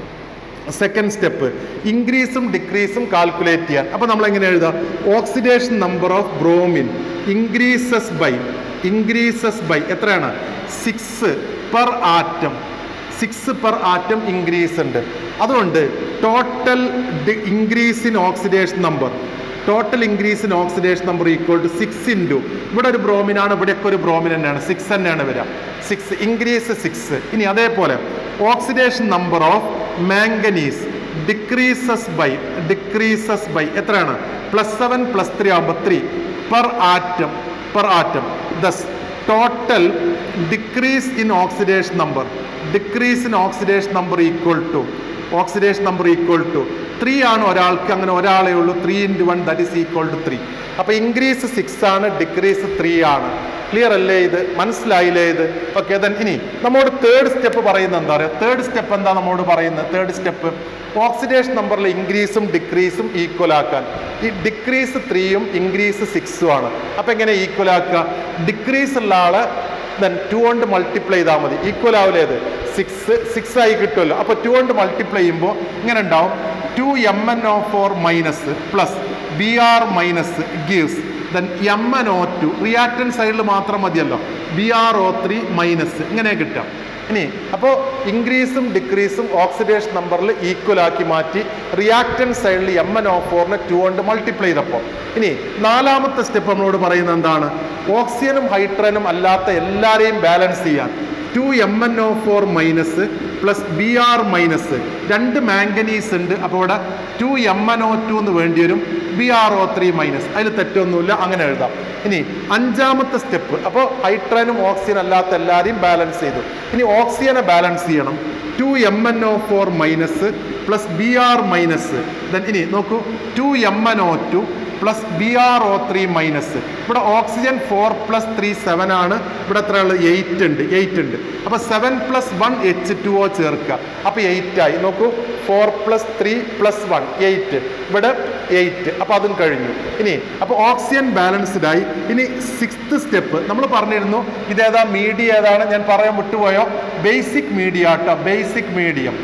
സെക്കൻഡ് സ്റ്റെപ്പ് ഇൻക്രീസും ഡിക്രീസും കാൽക്കുലേറ്റ് ചെയ്യാൻ അപ്പോൾ നമ്മൾ എങ്ങനെ എഴുതാം oxidation number of bromine increases by increases by എത്രയാണ് six per atom six per atom increase ഉണ്ട് അതുകൊണ്ട് total increase in oxidation number total increase in oxidation number equal to six into ഇവിടെ ഒരു ബ്രോമിനാണ് ഇവിടെയൊക്കെ ഒരു ബ്രോമിൻ തന്നെയാണ് സിക്സ് തന്നെയാണ് വരിക സിക്സ് ഇൻക്രീസ് സിക്സ് ഇനി അതേപോലെ oxidation number of manganese decreases by decreases by എത്രയാണ് പ്ലസ് സെവൻ പ്ലസ് ത്രീ ആകുമ്പോൾ three per atom per atom thus total decrease in oxidation number decrease in oxidation number equal to oxidation number equal to three ആണ് ഒരാൾക്ക് അങ്ങനെ ഒരാളേ ഉള്ളൂ three into one that is equal to three അപ്പോൾ increase six ആണ് decrease three ആണ് clear അല്ലേ ഇത് മനസ്സിലായില്ലേ ഇത് ഓക്കെ ദെൻ ഇനി നമ്മോട് തേർഡ് സ്റ്റെപ്പ് പറയുന്നത് എന്താ പറയുക തേർഡ് സ്റ്റെപ്പ് എന്താ നമ്മോട് പറയുന്നത് തേർഡ് സ്റ്റെപ്പ് ഓക്സിഡേഷൻ നമ്പറിൽ ഇൻക്രീസും ഡിക്രീസും ഈക്വൽ ആക്കാൻ ഈ ഡിക്രീസ് ത്രീയും ഇൻക്രീസ് സിക്സും ആണ് അപ്പം എങ്ങനെ ഈക്വൽ ആക്കുക ഡിക്രീസ് ഉള്ള ആള് ദെൻ ടു കൊണ്ട് മൾട്ടിപ്ലൈ ചെയ്താൽ മതി ഈക്വൽ ആവില്ലേ ഇത് സിക്സ് സിക്സ് ആയി കിട്ടുമല്ലോ അപ്പോൾ ടു കൊണ്ട് മൾട്ടിപ്ലൈ ചെയ്യുമ്പോൾ ഇങ്ങനെ ഉണ്ടാവും two M N O four minus plus B R minus gives then M N O two reactant സൈഡിൽ മാത്രം മതിയല്ലോ B R O three minus ഇങ്ങനെ കിട്ടാം ഇനി അപ്പോൾ ഇൻക്രീസും ഡിക്രീസും ഓക്സിഡേഷൻ നമ്പറിൽ ഈക്വൽ ആക്കി മാറ്റി റിയാക്ടൻ സൈഡിൽ എം എൻ ഒ ഫോറിനെ ടു കൊണ്ട് മൾട്ടിപ്ലൈ ചെയ്തപ്പോൾ ഇനി നാലാമത്തെ സ്റ്റെപ്പ് നമ്മളോട് പറയുന്നത് എന്താണ് ഓക്സിജനും ഹൈഡ്രജനും അല്ലാത്ത എല്ലാവരെയും ബാലൻസ് ചെയ്യാൻ two M N O four minus plus B R minus രണ്ട് മാംഗനീസ് ഉണ്ട് അപ്പോൾ ഇവിടെ two M N O two എന്ന് വേണ്ടി വരും B R O three minus അതിൽ തെറ്റൊന്നുമില്ല അങ്ങനെ എഴുതാം ഇനി അഞ്ചാമത്തെ സ്റ്റെപ്പ് അപ്പോൾ ഹൈഡ്രജനും ഓക്സിജൻ അല്ലാത്ത എല്ലാവരെയും ബാലൻസ് ചെയ്തു ഇനി ഓക്സിജനെ ബാലൻസ് ചെയ്യണം two M N O four minus plus B R minus then ഇനി നോക്കൂ two M N O two plus B R O three minus ഇവിടെ oxygen four plus three seven ആണ് ഇവിടെ എത്ര ഉള്ളത് എയ്റ്റ് ഉണ്ട് എയ്റ്റ് ഉണ്ട് അപ്പോൾ seven plus one H two O ചേർക്കുക അപ്പോൾ എയ്റ്റ് ആയി നോക്കൂ four plus three plus one eight ഇവിടെ എയ്റ്റ് അപ്പോൾ അതും കഴിഞ്ഞു ഇനി അപ്പോൾ ഓക്സിജൻ ബാലൻസ്ഡ് ആയി ഇനി സിക്സ്ത് സ്റ്റെപ്പ് നമ്മൾ പറഞ്ഞിരുന്നു ഇതേതാ മീഡിയ ഏതാണ് ഞാൻ പറയാൻ വിട്ടുപോയോ ബേസിക് മീഡിയ കേട്ടോ ബേസിക് മീഡിയം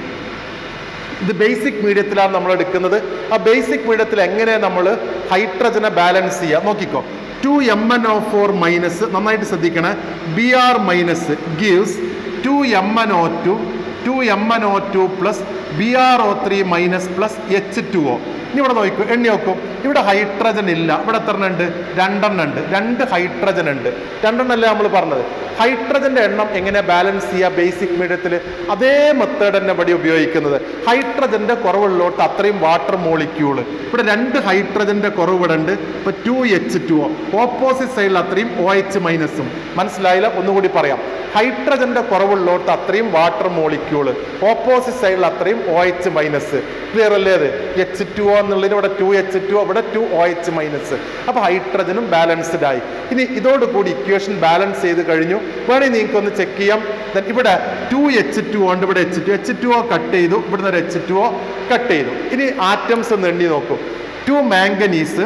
ഇത് ബേസിക് മീഡിയത്തിലാണ് നമ്മൾ എടുക്കുന്നത് ആ ബേസിക് മീഡിയത്തിൽ എങ്ങനെ നമ്മൾ ഹൈഡ്രജനെ ബാലൻസ് ചെയ്യുക നോക്കിക്കോ two M N O four minus നന്നായിട്ട് ശ്രദ്ധിക്കണേ B R minus gives two M N O two two M N O two plus B R O three minus plus H two O ഇനി ഇവിടെ നോക്കൂ എണ്ണി നോക്കും ഇവിടെ ഹൈഡ്രജൻ ഇല്ല ഇവിടെ എത്ര ഉണ്ട് രണ്ടെണ്ണം ഉണ്ട് രണ്ട് ഹൈഡ്രജൻ ഉണ്ട് രണ്ടെണ്ണല്ലേ നമ്മൾ പറഞ്ഞത് ഹൈഡ്രജന്റെ എണ്ണം എങ്ങനെ ബാലൻസ് ചെയ്യുക ബേസിക് മീഡിയത്തിൽ അതേ മെത്തേഡ് തന്നെ ഇവിടെ ഉപയോഗിക്കുന്നത് ഹൈഡ്രജന്റെ കുറവുള്ളോട്ട് അത്രയും വാട്ടർ മോളിക്യൂള് ഇവിടെ രണ്ട് ഹൈഡ്രജന്റെ കുറവ് ഇവിടെ ഉണ്ട് ഇപ്പൊ ടു എച്ച് ടു ഓപ്പോസിറ്റ് സൈഡിൽ അത്രയും ഒ എച്ച് മൈനസും മനസ്സിലായില്ല ഒന്നുകൂടി പറയാം ഹൈഡ്രജന്റെ കുറവുള്ളോട്ട് അത്രയും വാട്ടർ മോളിക്യൂള് ഓപ്പോസിറ്റ് സൈഡിൽ അത്രയും ഒ എച്ച് മൈനസ് ക്ലിയർ അല്ലേ അത് എച്ച് ടു ഒ എന്നുള്ളതിന് ഇവിടെ ടു എച്ച് ടു ഇവിടെ ടു ഒ എച്ച് മൈനസ് അപ്പൊ ഹൈഡ്രജനും ബാലൻസ്ഡ് ആയി ഇനി ഇതോടുകൂടി ഇക്വേഷൻ ബാലൻസ് ചെയ്ത് കഴിഞ്ഞു വേണമെങ്കിൽ നിങ്ങൾക്ക് ഒന്ന് ചെക്ക് ചെയ്യാം Then ഇവിടെ ടു എച്ച് ടു ഉണ്ട് ഇവിടെ H two H two O cut ചെയ്തു ഇവിടുന്ന് ഒരു എച്ച് ടു ഒ കട്ട് ചെയ്തു ഇനി ആറ്റംസ് ഒന്ന് എണ്ണി നോക്കൂ two manganese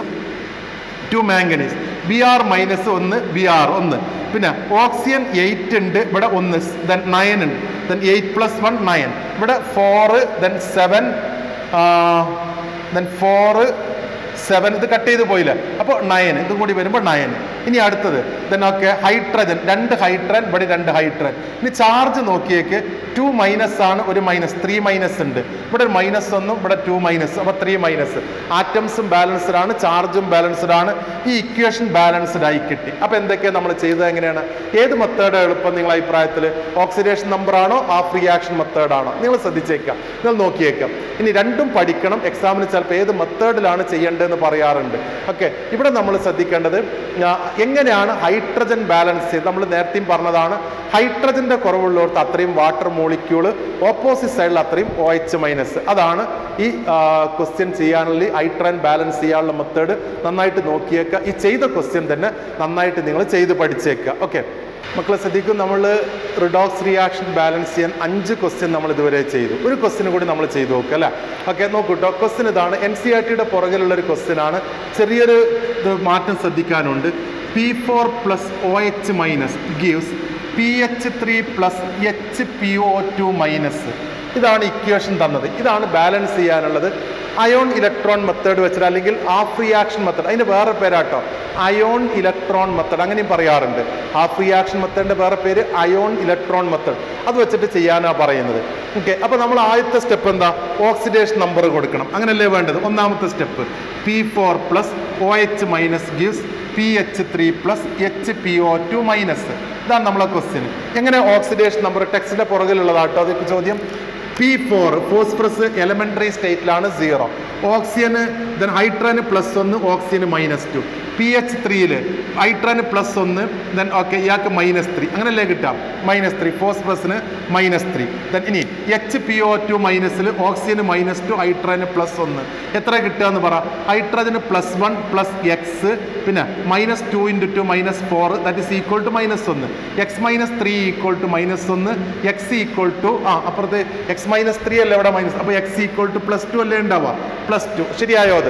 two manganese B R minus ഒന്ന് ബി ആർ ഒന്ന് പിന്നെ ഓക്സിജൻ എയ്റ്റ് ഉണ്ട് ഇവിടെ ഒന്ന് ദെൻ നയൻ ഉണ്ട് then eight plus one nine ഇവിടെ four then seven then four seven ഇത് കട്ട് ചെയ്ത് പോയില്ല അപ്പോൾ നയൻ ഇതും കൂടി വരുമ്പോൾ നയൻ ഇനി അടുത്തത് ദെൻ ഓക്കെ ഹൈഡ്രജൻ രണ്ട് ഹൈഡ്രൻ ഇവിടെ രണ്ട് ഹൈഡ്രൻ ഇനി ചാർജ് നോക്കിയേക്ക് ടു മൈനസ് ആണ് ഒരു മൈനസ് ത്രീ മൈനസ് ഉണ്ട് ഇവിടെ ഒരു മൈനസ് ഒന്നും ഇവിടെ ടു മൈനസ് അപ്പോൾ ത്രീ മൈനസ് ആറ്റംസും ബാലൻസ്ഡ് ആണ് ചാർജും ബാലൻസ്ഡ് ആണ് ഈ ഇക്വേഷൻ ബാലൻസ്ഡ് ആയി കിട്ടി അപ്പോൾ എന്തൊക്കെയാണ് നമ്മൾ ചെയ്തത് എങ്ങനെയാണ് ഏത് മെത്തേഡ് എളുപ്പം നിങ്ങളുടെ അഭിപ്രായത്തിൽ ഓക്സിഡേഷൻ നമ്പർ ആണോ ഹാഫ് റിയാക്ഷൻ മെത്തേഡ് ആണോ നിങ്ങൾ ശ്രദ്ധിച്ചേക്കാം നിങ്ങൾ നോക്കിയേക്കാം ഇനി രണ്ടും പഠിക്കണം എക്സാമിന് ചിലപ്പോൾ ഏത് മെത്തേഡിലാണ് ചെയ്യേണ്ടതെന്ന് പറയാറുണ്ട് ഓക്കെ ഇവിടെ നമ്മൾ ശ്രദ്ധിക്കേണ്ടത് ആ, എങ്ങനെയാണ് ഹൈഡ്രജൻ ബാലൻസ് ചെയ്ത് നമ്മൾ നേരത്തെയും പറഞ്ഞതാണ് ഹൈഡ്രജന്റെ കുറവുള്ളവർക്ക് അത്രയും വാട്ടർ മോളിക്യൂള് ഓപ്പോസിറ്റ് സൈഡിൽ അത്രയും ഒ എച്ച് മൈനസ് അതാണ് ഈ ക്വസ്റ്റ്യൻ ചെയ്യാനുള്ള ഹൈഡ്രജൻ ബാലൻസ് ചെയ്യാനുള്ള മെത്തേഡ് നന്നായിട്ട് നോക്കിയേക്കുക ഈ ചെയ്ത ക്വസ്റ്റ്യൻ തന്നെ നന്നായിട്ട് നിങ്ങൾ ചെയ്ത് പഠിച്ചേക്കുക ഓക്കെ മക്കളെ ശ്രദ്ധിക്കും നമ്മൾ റിഡോക്സ് റിയാക്ഷൻ ബാലൻസ് ചെയ്യാൻ അഞ്ച് ക്വസ്റ്റ്യൻ നമ്മൾ ഇതുവരെ ചെയ്തു ഒരു ക്വസ്റ്റ്യൻ കൂടി നമ്മൾ ചെയ്തു നോക്കുക അല്ലേ ഓക്കെ നോക്കൂ കേട്ടോ ക്വസ്റ്റ്യൻ ഇതാണ് എൻ സി ആർ ടിയുടെ പുറകിലുള്ള ഒരു ക്വസ്റ്റ്യൻ ആണ് ചെറിയൊരു ഇത് മാറ്റം ശ്രദ്ധിക്കാനുണ്ട് P four plus O H minus gives P H three plus H P O two minus ഇതാണ് ഇക്വേഷൻ തന്നത് ഇതാണ് ബാലൻസ് ചെയ്യാനുള്ളത് അയോൺ ഇലക്ട്രോൺ മെത്തേഡ് വെച്ചിട്ട് അല്ലെങ്കിൽ ഹാഫ് റിയാക്ഷൻ മെത്തേഡ് അതിന് വേറെ പേരാട്ടോ അയോൺ ഇലക്ട്രോൺ മെത്തേഡ് അങ്ങനെയും പറയാറുണ്ട് ഹാഫ് റിയാക്ഷൻ മെത്തേഡിന്റെ വേറെ പേര് അയോൺ ഇലക്ട്രോൺ മെത്തേഡ് അത് വെച്ചിട്ട് ചെയ്യാനാണ് പറയുന്നത് ഓക്കെ അപ്പോൾ നമ്മൾ ആദ്യത്തെ സ്റ്റെപ്പ് എന്താ ഓക്സിഡേഷൻ നമ്പർ കൊടുക്കണം അങ്ങനെയല്ലേ വേണ്ടത് ഒന്നാമത്തെ step P four plus O H minus gives P H three plus H P O two minus ഇതാണ് നമ്മളെ ക്വസ്റ്റ്യൻ എങ്ങനെ ഓക്സിഡേഷൻ നമ്പർ ടെക്സ്റ്റിന്റെ പുറകിലുള്ളതാട്ടോ അതൊക്കെ ചോദ്യം പി ഫോർ ഫോസ്ഫറസ് എലമെന്ററി സ്റ്റേറ്റിലാണ് സീറോ ഓക്സിജന് ദെൻ ഹൈഡ്രന് പ്ലസ് ഒന്ന് ഓക്സിജന് മൈനസ് ടു പി എച്ച് ത്രീയില് ഹൈഡ്രന് പ്ലസ് ഒന്ന് ദെൻ ഓക്കെ ഇയാൾക്ക് മൈനസ് ത്രീ അങ്ങനല്ലേ കിട്ടാം മൈനസ് ത്രീ ഫോസ്ഫറസിന് മൈനസ് ത്രീ ദെൻ ഇനി എച്ച് പി ഒ ടു മൈനസിൽ ഓക്സിജന് മൈനസ് ടു ഹൈഡ്രന് പ്ലസ് ഒന്ന് എത്ര കിട്ടുക എന്ന് പറ ഹൈഡ്രജന് പ്ലസ് വൺ പ്ലസ് എക്സ് പിന്നെ minus two into two minus four that is equal to minus ഒന്ന് X minus three equal to minus ഒന്ന് എക്സ് ഈക്വൾ ടു ആ അപ്പുറത്ത് എക്സ് മൈനസ് ത്രീ അല്ലേ ഇവിടെ മൈനസ് അപ്പോൾ X equal to plus two അല്ലേ ഉണ്ടാവുക പ്ലസ് ടു ശരിയായോ അത്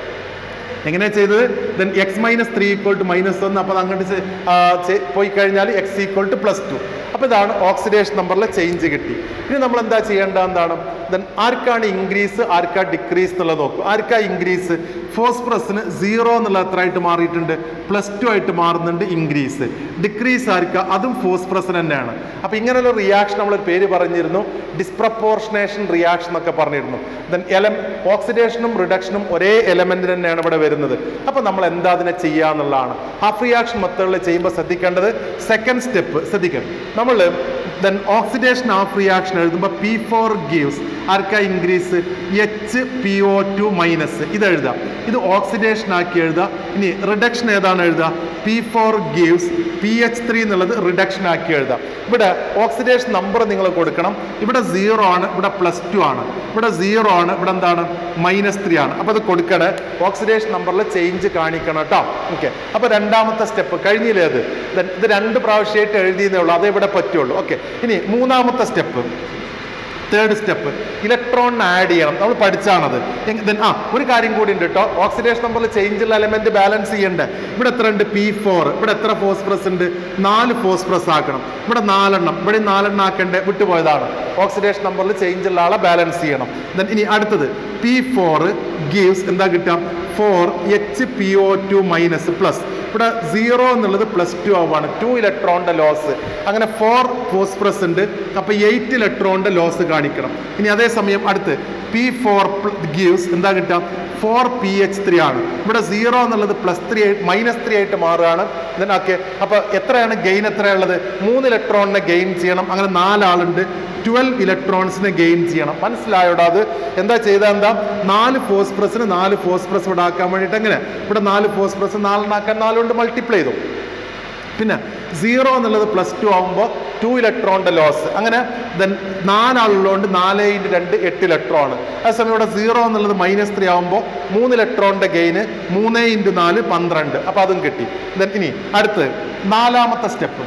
എങ്ങനെ ചെയ്തത് then X minus three equal to minus ഒന്ന് അപ്പോൾ അത് അങ്ങോട്ട് ചെ- ആ, ചെ- പോയി കഴിഞ്ഞാൽ X equal to plus two അപ്പോൾ ഇതാണ് ഓക്സിഡേഷൻ നമ്പറിലെ ചേഞ്ച് കിട്ടി ഇനി നമ്മൾ എന്താ ചെയ്യേണ്ടത് എന്താണ് ദെൻ ആർക്കാണ് ഇൻക്രീസ് ആർക്കാ ഡിക്രീസ് എന്നുള്ളത് നോക്കും ആർക്കാ ഇൻക്രീസ് ഫോസ്ഫറസിന് സീറോ എന്നുള്ള എത്ര ആയിട്ട് മാറിയിട്ടുണ്ട് പ്ലസ് ടു ആയിട്ട് മാറുന്നുണ്ട് ഇൻക്രീസ് ഡിക്രീസ് ആർക്കാ അതും ഫോസ്ഫറസിന് തന്നെയാണ് അപ്പോൾ ഇങ്ങനെയുള്ള റിയാക്ഷൻ നമ്മളൊരു പേര് പറഞ്ഞിരുന്നു ഡിസ്പ്രപ്പോർഷനേഷൻ റിയാക്ഷൻ എന്നൊക്കെ പറഞ്ഞിരുന്നു ദെൻ എലം ഓക്സിഡേഷനും റിഡക്ഷനും ഒരേ എലമെന്റ് തന്നെയാണ് ഇവിടെ വരുന്നത് അപ്പോൾ നമ്മൾ എന്താ അതിനെ ചെയ്യുക എന്നുള്ളതാണ് ഹാഫ് റിയാക്ഷൻ മെത്തേഡിൽ ചെയ്യുമ്പോൾ ശ്രദ്ധിക്കേണ്ടത് സെക്കൻഡ് സ്റ്റെപ്പ് ശ്രദ്ധിക്കാം നമ്മൾ ദെൻ ഓക്സിഡേഷൻ ഹാഫ് റിയാക്ഷൻ എഴുതുമ്പോൾ പി ഫോർ ഗീവ്സ് ആർക്കാ increase H P O two minus ഇത് എഴുതാം ഇത് ഓക്സിഡേഷൻ ആക്കി എഴുതുക ഇനി റിഡക്ഷൻ ഏതാണ് എഴുതുക P four gives P H three എന്നുള്ളത് റിഡക്ഷൻ ആക്കി എഴുതാം ഇവിടെ ഓക്സിഡേഷൻ നമ്പർ നിങ്ങൾ കൊടുക്കണം ഇവിടെ സീറോ ആണ് ഇവിടെ പ്ലസ് ടു ആണ് ഇവിടെ സീറോ ആണ് ഇവിടെ എന്താണ് മൈനസ് ത്രീ ആണ് അപ്പോൾ അത് കൊടുക്കണേ ഓക്സിഡേഷൻ നമ്പറിൽ ചേഞ്ച് കാണിക്കണം കേട്ടോ ഓക്കെ അപ്പോൾ രണ്ടാമത്തെ സ്റ്റെപ്പ് കഴിഞ്ഞില്ലേ അത് Then ഇത് രണ്ട് പ്രാവശ്യമായിട്ട് എഴുതിയെന്നേ ഉള്ളൂ അതേ ഇവിടെ പറ്റുള്ളൂ ഓക്കെ ഇനി മൂന്നാമത്തെ step third step electron add ചെയ്യണം നമ്മൾ പഠിച്ചാണത് എങ്- then ആ ഒരു കാര്യം കൂടി ഉണ്ട് കേട്ടോ ഓക്സിഡേഷൻ നമ്പറിൽ ചേഞ്ചുള്ള എലമെന്റ് ബാലൻസ് ചെയ്യണ്ടേ ഇവിടെ എത്ര ഉണ്ട് പി ഫോർ ഇവിടെ എത്ര ഫോസ്ഫറസ് ഉണ്ട് നാല് ഫോസ്ഫറസ് ആക്കണം ഇവിടെ നാലെണ്ണം ഇവിടെ നാലെണ്ണം ആക്കണ്ടേ വിട്ടുപോയതാണ് ഓക്സിഡേഷൻ നമ്പറിൽ ചേഞ്ച് ഉള്ള ആളെ ബാലൻസ് ചെയ്യണം then ഇനി അടുത്തത് പി ഫോർ ഗീവ്സ് എന്താ കിട്ടാം four H P O two minus plus ഇവിടെ സീറോ എന്നുള്ളത് പ്ലസ് ടു ആവുകയാണ് ടു ഇലക്ട്രോണിന്റെ ലോസ് അങ്ങനെ ഫോർ ഫോസ്ഫറസ് ഉണ്ട് അപ്പോൾ എയ്റ്റ് ഇലക്ട്രോണിന്റെ ലോസ് കാണിക്കണം ഇനി അതേസമയം അടുത്ത് പി ഫോർ ഗീവ്സ് എന്താ കിട്ടുക ഫോർ പി എച്ച് ത്രീ ആണ് ഇവിടെ സീറോ എന്നുള്ളത് പ്ലസ് ത്രീ ആയിട്ട് മൈനസ് ത്രീ ആയിട്ട് മാറുകയാണ് then ഓക്കെ അപ്പോൾ എത്രയാണ് ഗെയിൻ എത്രയുള്ളത് മൂന്ന് ഇലക്ട്രോണിനെ ഗെയിൻ ചെയ്യണം അങ്ങനെ നാലാളുണ്ട് ട്വൽവ് ഇലക്ട്രോൺസിനെ ഗെയിൻ ചെയ്യണം മനസ്സിലായോടാ അത് എന്താ ചെയ്താൽ എന്താ നാല് ഫോസ്ഫറസിന് നാല് ഫോസ്ഫറസ് ഇവിടെ ആക്കാൻ വേണ്ടിയിട്ട് എങ്ങനെ ഇവിടെ നാല് ഫോസ്ഫറസ് നാലെണ്ണാക്കാൻ നാലുകൊണ്ട് മൾട്ടിപ്ലൈ ചെയ്തു പിന്നെ സീറോ എന്നുള്ളത് പ്ലസ് ടു ആകുമ്പോൾ ടു ഇലക്ട്രോണിന്റെ ലോസ് അങ്ങനെ ദെൻ നാലാളുള്ളതുകൊണ്ട് നാല് ഇൻറ്റു രണ്ട് എട്ട് ഇലക്ട്രോൺ അതേസമയം ഇവിടെ സീറോ എന്നുള്ളത് മൈനസ് ത്രീ ആകുമ്പോൾ മൂന്ന് ഇലക്ട്രോണിന്റെ ഗെയിന് മൂന്ന് ഇൻറ്റു നാല് പന്ത്രണ്ട് അപ്പോൾ അതും കിട്ടി ദെൻ ഇനി അടുത്ത് നാലാമത്തെ step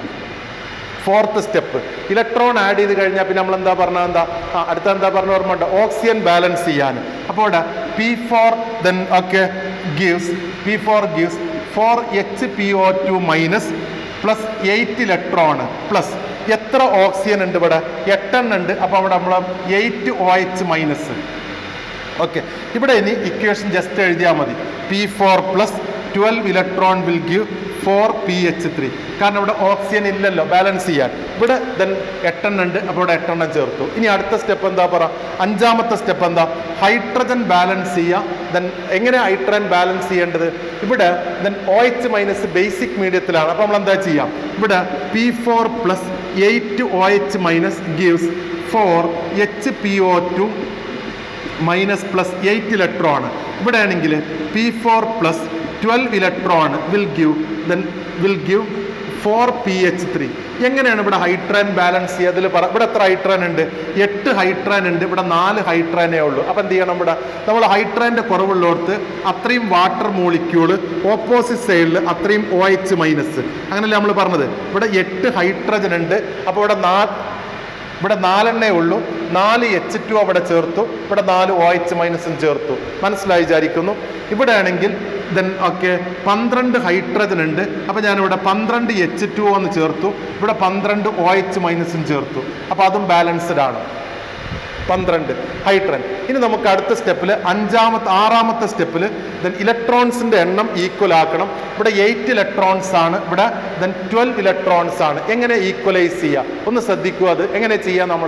fourth step electron add ചെയ്ത് കഴിഞ്ഞാൽ പിന്നെ നമ്മൾ എന്താ പറഞ്ഞത് എന്താ ആ, അടുത്ത എന്താ പറഞ്ഞ ഓർമ്മ ഓക്സിജൻ ബാലൻസ് ചെയ്യാൻ അപ്പോൾ ഇവിടെ P four then okay gives P four gives four H P O two minus plus eight electron plus എത്ര ഓക്സിജൻ ഉണ്ട് ഇവിടെ എട്ടെണ്ണം ഉണ്ട് അപ്പോൾ അവിടെ നമ്മൾ eight O H minus okay ഇവിടെ ഇനി ഇക്വേഷൻ ജസ്റ്റ് എഴുതിയാൽ മതി P four plus twelve electron will give four P H three കാരണം ഇവിടെ ഓക്സിജൻ ഇല്ലല്ലോ ബാലൻസ് ചെയ്യാൻ ഇവിടെ ദെൻ എട്ടെണ്ണം ഉണ്ട് അപ്പോൾ ഇവിടെ എട്ടെണ്ണം ചേർത്തു ഇനി അടുത്ത സ്റ്റെപ്പ് എന്താ പറ അഞ്ചാമത്തെ സ്റ്റെപ്പ് എന്താ ഹൈഡ്രജൻ ബാലൻസ് ചെയ്യുക ദെൻ എങ്ങനെ ഹൈഡ്രജൻ ബാലൻസ് ചെയ്യേണ്ടത് ഇവിടെ then O H minus basic മീഡിയത്തിലാണ് അപ്പോൾ നമ്മൾ എന്താ ചെയ്യാം ഇവിടെ P four plus eight O H minus gives four H P O two minus plus eight electron ഇവിടെ ആണെങ്കിൽ P four plus twelve electron will give then will give four P H three എങ്ങനെയാണ് ഇവിടെ hydrant balance ചെയ്യുക അതിൽ പറ ഇവിടെ എത്ര hydrant ഉണ്ട് എട്ട് ഹൈഡ്രൻ ഉണ്ട് ഇവിടെ നാല് ഹൈഡ്രനേ ഉള്ളൂ അപ്പം എന്ത് ചെയ്യണം ഇവിടെ നമ്മൾ ഹൈഡ്രൻ്റെ കുറവുള്ളിടത്ത് അത്രയും വാട്ടർ മോളിക്യൂള് ഓപ്പോസിറ്റ് സൈഡിൽ അത്രയും ഒ എച്ച് മൈനസ് അങ്ങനെയല്ലേ നമ്മൾ പറഞ്ഞത് ഇവിടെ എട്ട് ഹൈഡ്രജൻ ഉണ്ട് അപ്പോൾ ഇവിടെ നാ ഇവിടെ നാലെണ്ണേ ഉള്ളൂ നാല് എച്ച് ടു അവിടെ ചേർത്തു ഇവിടെ നാല് ഒ എച്ച് മൈനസും ചേർത്തു മനസ്സിലായി വിചാരിക്കുന്നു ഇവിടെ ആണെങ്കിൽ ദെൻ ഓക്കെ പന്ത്രണ്ട് ഹൈഡ്രജൻ ഉണ്ട് അപ്പോൾ ഞാനിവിടെ പന്ത്രണ്ട് എച്ച് ടു എന്ന് ചേർത്തു ഇവിടെ പന്ത്രണ്ട് ഒ എച്ച് മൈനസും ചേർത്തു അപ്പോൾ അതും ബാലൻസ്ഡ് ആണ് പന്ത്രണ്ട് ഹൈഡ്രൻ ഇനി നമുക്ക് അടുത്ത സ്റ്റെപ്പിൽ അഞ്ചാമത്തെ ആറാമത്തെ സ്റ്റെപ്പിൽ ദെൻ ഇലക്ട്രോൺസിന്റെ എണ്ണം ഈക്വൽ ആക്കണം ഇവിടെ എയ്റ്റ് ഇലക്ട്രോൺസ് ആണ് ഇവിടെ ദെൻ ട്വൽവ് ഇലക്ട്രോൺസ് ആണ് എങ്ങനെ ഈക്വലൈസ് ചെയ്യുക ഒന്ന് ശ്രദ്ധിക്കുക അത് എങ്ങനെ ചെയ്യാം നമ്മൾ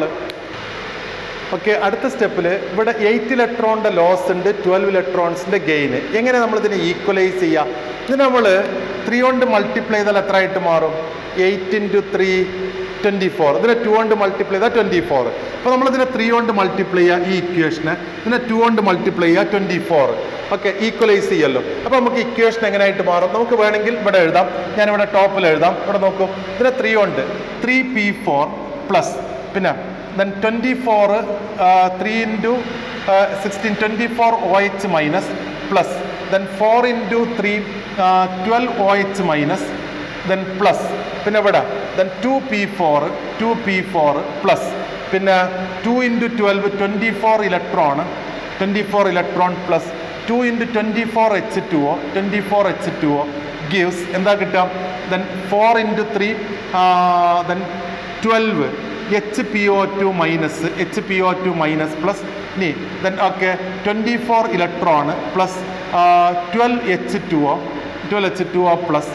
ഓക്കെ അടുത്ത സ്റ്റെപ്പിൽ ഇവിടെ എയ്റ്റ് ഇലക്ട്രോണിൻ്റെ ലോസ് ഉണ്ട് ട്വൽവ് ഇലക്ട്രോൺസിൻ്റെ ഗെയിന് എങ്ങനെ നമ്മൾ ഇതിനെ ഈക്വലൈസ് ചെയ്യുക ഇത് നമ്മൾ ത്രീ കൊണ്ട് മൾട്ടിപ്ലൈ ചെയ്താൽ എത്ര ആയിട്ട് മാറും eight into three twenty four ഇതിനെ ടു കൊണ്ട് മൾട്ടിപ്ലൈ ചെയ്താൽ ട്വൻറ്റി ഫോർ അപ്പോൾ നമ്മളിതിനെ ത്രീ കൊണ്ട് മൾട്ടിപ്ലൈ ചെയ്യുക ഈ ഇക്വേഷനെ ഇതിനെ ടു കൊണ്ട് മൾട്ടിപ്ലൈ ചെയ്യുക ട്വൻറ്റി ഫോർ ഓക്കെ ഈക്വലൈസ് ചെയ്യല്ലോ അപ്പോൾ നമുക്ക് ഇക്വേഷൻ എങ്ങനെയായിട്ട് മാറും നമുക്ക് വേണമെങ്കിൽ ഇവിടെ എഴുതാം ഞാനിവിടെ ടോപ്പിൽ എഴുതാം ഇവിടെ നോക്കൂ ഇതിനെ ത്രീ കൊണ്ട് ത്രീ പി ഫോർ പ്ലസ് പിന്നെ then twenty four three into sixteen twenty four O H minus plus then four into three twelve O H minus then plus പിന്നെ ഇവിടെ then two P four two P four plus പിന്നെ two into twelve twenty four electron twenty four electron plus two into twenty four H two O twenty four H two O gives എന്താ കിട്ടുക then four into three then twelve H P O two minus H P O two minus plus ഇനി then okay twenty four electron plus twelve H two O twelve H two O plus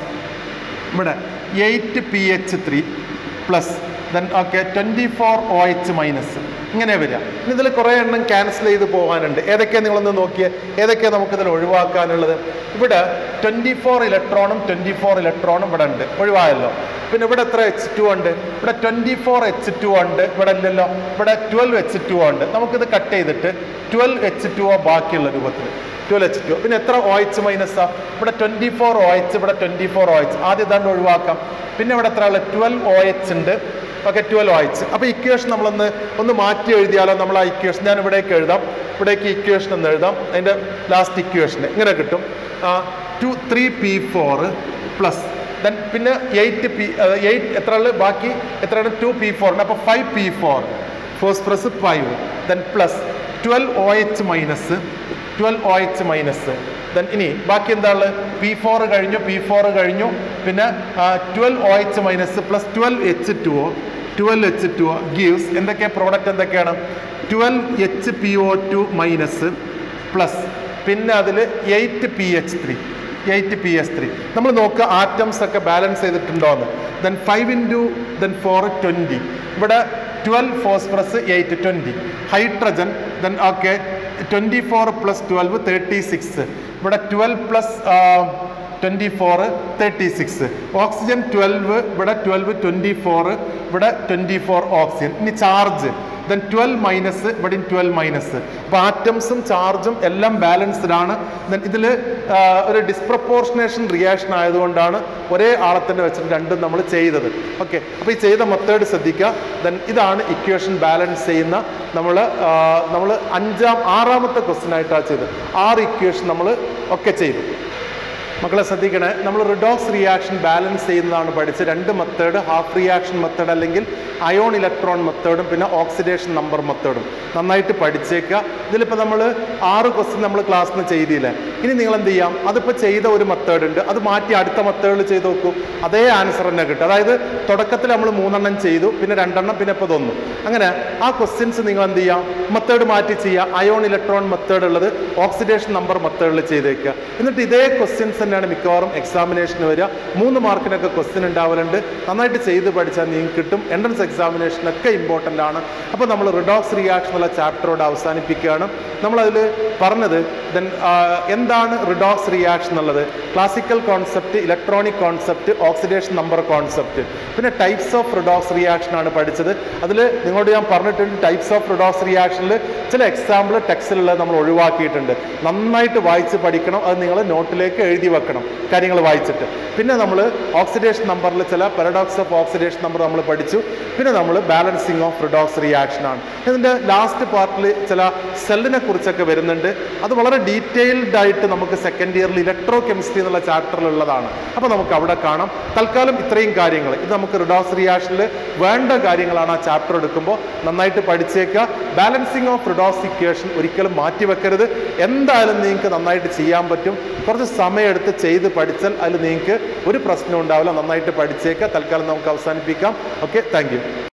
ഇവിടെ eight P H three plus then okay twenty four O H minus ഇങ്ങനെ വരിക ഇനി ഇതിൽ കുറേ എണ്ണം cancel ചെയ്ത് പോകാനുണ്ട് ഏതൊക്കെയാണ് നിങ്ങളൊന്ന് നോക്കിയേ ഏതൊക്കെയാണ് നമുക്കിതിൽ ഒഴിവാക്കാനുള്ളത് ഇവിടെ ട്വൻറ്റി ഫോർ ഇലക്ട്രോണും ട്വൻറ്റി ഫോർ ഇലക്ട്രോണും ഇവിടെ ഉണ്ട് ഒഴിവായല്ലോ പിന്നെ ഇവിടെ എത്ര എച്ച് ടു ഉണ്ട് ഇവിടെ ട്വൻറ്റി ഫോർ എച്ച് ടു ഉണ്ട് ഇവിടെ ഇല്ലല്ലോ ഇവിടെ ട്വൽവ് എച്ച് ടു ഉണ്ട് നമുക്കിത് കട്ട് ചെയ്തിട്ട് ട്വൽവ് എച്ച് ടു ബാക്കിയുള്ള രൂപത്തിൽ ട്വൽവ് എച്ച് ടു പിന്നെ എത്ര ഒ എച്ച് മൈനസാ ഇവിടെ ട്വൻറ്റി ഫോർ ഒ എച്ച് ഇവിടെ ട്വൻറ്റി ഫോർ ഒ എച്ച് ആദ്യം ഇതാണ്ട് ഒഴിവാക്കാം പിന്നെ ഇവിടെ എത്ര ഉള്ളത് ട്വൽവ് ഒ എച്ച് ഉണ്ട് ഓക്കെ ട്വൽവ് ഒ എച്ച് അപ്പോൾ ഇക്വേഷൻ നമ്മളൊന്ന് ഒന്ന് മാറ്റി എഴുതിയാലോ നമ്മൾ ആ ഇക്വേഷൻ ഞാൻ ഇവിടേക്ക് എഴുതാം ഇവിടേക്ക് ഇക്വേഷൻ എന്ന് എഴുതാം അതിൻ്റെ ലാസ്റ്റ് ഇക്വേഷൻ ഇങ്ങനെ കിട്ടും two three P four plus then പിന്നെ എയ്റ്റ് പി എയ്റ്റ് എത്ര ഉള്ളത് ബാക്കി എത്രയാണ് ടു പി ഫോറിന് അപ്പോൾ five P four phosphorus five then plus twelve O H minus twelve O H minus then ഇനി ബാക്കി എന്താ ഉള്ളത് പി ഫോർ കഴിഞ്ഞു പി ഫോർ കഴിഞ്ഞു പിന്നെ twelve O H minus plus twelve H two O twelve H two O gives എന്തൊക്കെ product എന്തൊക്കെയാണ് twelve H P O two minus plus പിന്നെ അതിൽ eight P H three eight P S three നമ്മൾ നോക്കുക atoms ഒക്കെ balance ചെയ്തിട്ടുണ്ടോ എന്ന് then five into then four twenty ഇവിടെ twelve phosphorus eight twenty hydrogen then okay twenty four plus twelve thirty six ഇവിടെ twelve plus twenty four thirty six oxygen twelve ഇവിടെ twelve twenty four ഇവിടെ twenty four oxygen ഇനി charge then twelve minus ഇവിടെ twelve minus അപ്പോൾ ആറ്റംസും ചാർജും എല്ലാം balanced ആണ് ദെൻ ഇതിൽ ഒരു ഡിസ്പ്രപ്പോർഷനേഷൻ റിയാക്ഷൻ ആയതുകൊണ്ടാണ് ഒരേ ആളെ തന്നെ വെച്ചിട്ട് രണ്ടും നമ്മൾ ചെയ്തത് ഓക്കെ അപ്പോൾ ഈ ചെയ്ത മെത്തേഡ് ശ്രദ്ധിക്കുക ദെൻ ഇതാണ് ഇക്വേഷൻ ബാലൻസ് ചെയ്യുന്ന നമ്മൾ നമ്മൾ അഞ്ചാം ആറാമത്തെ ക്വസ്റ്റ്യൻ ആയിട്ടാണ് ചെയ്തത് ആറ് ഇക്വേഷൻ നമ്മൾ ഒക്കെ ചെയ്തു മക്കളെ ശ്രദ്ധിക്കണേ നമ്മൾ റിഡോക്സ് റിയാക്ഷൻ ബാലൻസ് ചെയ്യുന്നതാണ് പഠിച്ച് രണ്ട് മെത്തേഡ് ഹാഫ് റിയാക്ഷൻ മെത്തേഡ് അല്ലെങ്കിൽ അയോൺ ഇലക്ട്രോൺ മെത്തേഡും പിന്നെ ഓക്സിഡേഷൻ നമ്പർ മെത്തേഡും നന്നായിട്ട് പഠിച്ചേക്കുക ഇതിലിപ്പോൾ നമ്മൾ ആറ് ക്വസ്റ്റ്യൻ നമ്മൾ ക്ലാസ്സിൽ നിന്ന് ചെയ്തില്ലേ ഇനി നിങ്ങൾ എന്ത് ചെയ്യാം അതിപ്പോൾ ചെയ്ത ഒരു മെത്തേഡ് ഉണ്ട് അത് മാറ്റി അടുത്ത മെത്തേഡിൽ ചെയ്ത് നോക്കൂ അതേ ആൻസർ തന്നെ കിട്ടും അതായത് തുടക്കത്തിൽ നമ്മൾ മൂന്നെണ്ണം ചെയ്തു പിന്നെ രണ്ടെണ്ണം പിന്നെ ഇപ്പോൾ ഇതൊന്നും അങ്ങനെ ആ ക്വസ്റ്റ്യൻസ് നിങ്ങൾ എന്ത് ചെയ്യാം മെത്തേഡ് മാറ്റി ചെയ്യുക അയോൺ ഇലക്ട്രോൺ മെത്തേഡ് ഉള്ളത് ഓക്സിഡേഷൻ നമ്പർ മെത്തേഡിൽ ചെയ്തേക്കുക എന്നിട്ട് ഇതേ ക്വസ്റ്റ്യൻസ് തന്നെയാണ് മിക്കവാറും എക്സാമിനേഷന് വരിക മൂന്ന് മാർക്കിനൊക്കെ ക്വസ്റ്റ്യൻ ഉണ്ടാവലുണ്ട് നന്നായിട്ട് ചെയ്ത് പഠിച്ചാൽ നിങ്ങൾക്ക് കിട്ടും എൻട്രൻസ് എക്സാമിനേഷനൊക്കെ ഇമ്പോർട്ടൻ്റ് ആണ് അപ്പോൾ നമ്മൾ റിഡോക്സ് റിയാക്ഷൻ എന്നുള്ള ചാപ്റ്ററോട് അവസാനിപ്പിക്കുകയാണ് നമ്മളതിൽ പറഞ്ഞത് ദെൻ എന്താണ് റിഡോക്സ് റിയാക്ഷൻ എന്നുള്ളത് classical concept electronic concept oxidation number concept പിന്നെ ടൈപ്സ് ഓഫ് റിഡോക്സ് റിയാക്ഷൻ ആണ് പഠിച്ചത് അതിൽ നിങ്ങളോട് ഞാൻ പറഞ്ഞിട്ടുണ്ട് ടൈപ്സ് ഓഫ് റിഡോക്സ് റിയാക്ഷനിൽ ചില എക്സാമ്പിൾ ടെക്സ്റ്റിലുള്ളത് നമ്മൾ ഒഴിവാക്കിയിട്ടുണ്ട് നന്നായിട്ട് വായിച്ച് പഠിക്കണം അത് നിങ്ങൾ നോട്ടിലേക്ക് എഴുതി വെക്കണം കാര്യങ്ങൾ വായിച്ചിട്ട് പിന്നെ നമ്മൾ ഓക്സിഡേഷൻ നമ്പറിൽ ചില പാരഡോക്സ് ഓഫ് ഓക്സിഡേഷൻ നമ്പർ നമ്മൾ പഠിച്ചു പിന്നെ നമ്മൾ ബാലൻസിങ് ഓഫ് റിഡോക്സ് റിയാക്ഷൻ ആണ് ഇതിൻ്റെ ലാസ്റ്റ് പാർട്ടിൽ ചില സെല്ലിനെ കുറിച്ചൊക്കെ വരുന്നുണ്ട് അത് വളരെ ഡീറ്റെയിൽഡ് ആയിട്ട് നമുക്ക് സെക്കൻഡ് ഇയറിൽ ഇലക്ട്രോ കെമിസ്ട്രി എന്നുള്ള ചാപ്റ്ററിൽ ഉള്ളതാണ് അപ്പോൾ നമുക്ക് അവിടെ കാണാം തൽക്കാലം ഇത്രയും കാര്യങ്ങൾ ഇത് നമുക്ക് റിഡോക്സ് റിയാക്ഷനിൽ വേണ്ട കാര്യങ്ങളാണ് ആ ചാപ്റ്റർ എടുക്കുമ്പോൾ നന്നായിട്ട് പഠിച്ചേക്കുക ബാലൻസിങ് ഓഫ് റിഡോക്സ് ഇക്വേഷൻ ഒരിക്കലും മാറ്റി വെക്കരുത് എന്തായാലും നിങ്ങൾക്ക് നന്നായിട്ട് ചെയ്യാൻ പറ്റും കുറച്ച് സമയമെടുത്ത് ചെയ്ത് പഠിച്ചാൽ അതിൽ നിങ്ങൾക്ക് ഒരു പ്രശ്നം ഉണ്ടാവില്ല നന്നായിട്ട് പഠിച്ചേക്കുക തൽക്കാലം നമുക്ക് അവസാനിപ്പിക്കാം ഓക്കെ താങ്ക്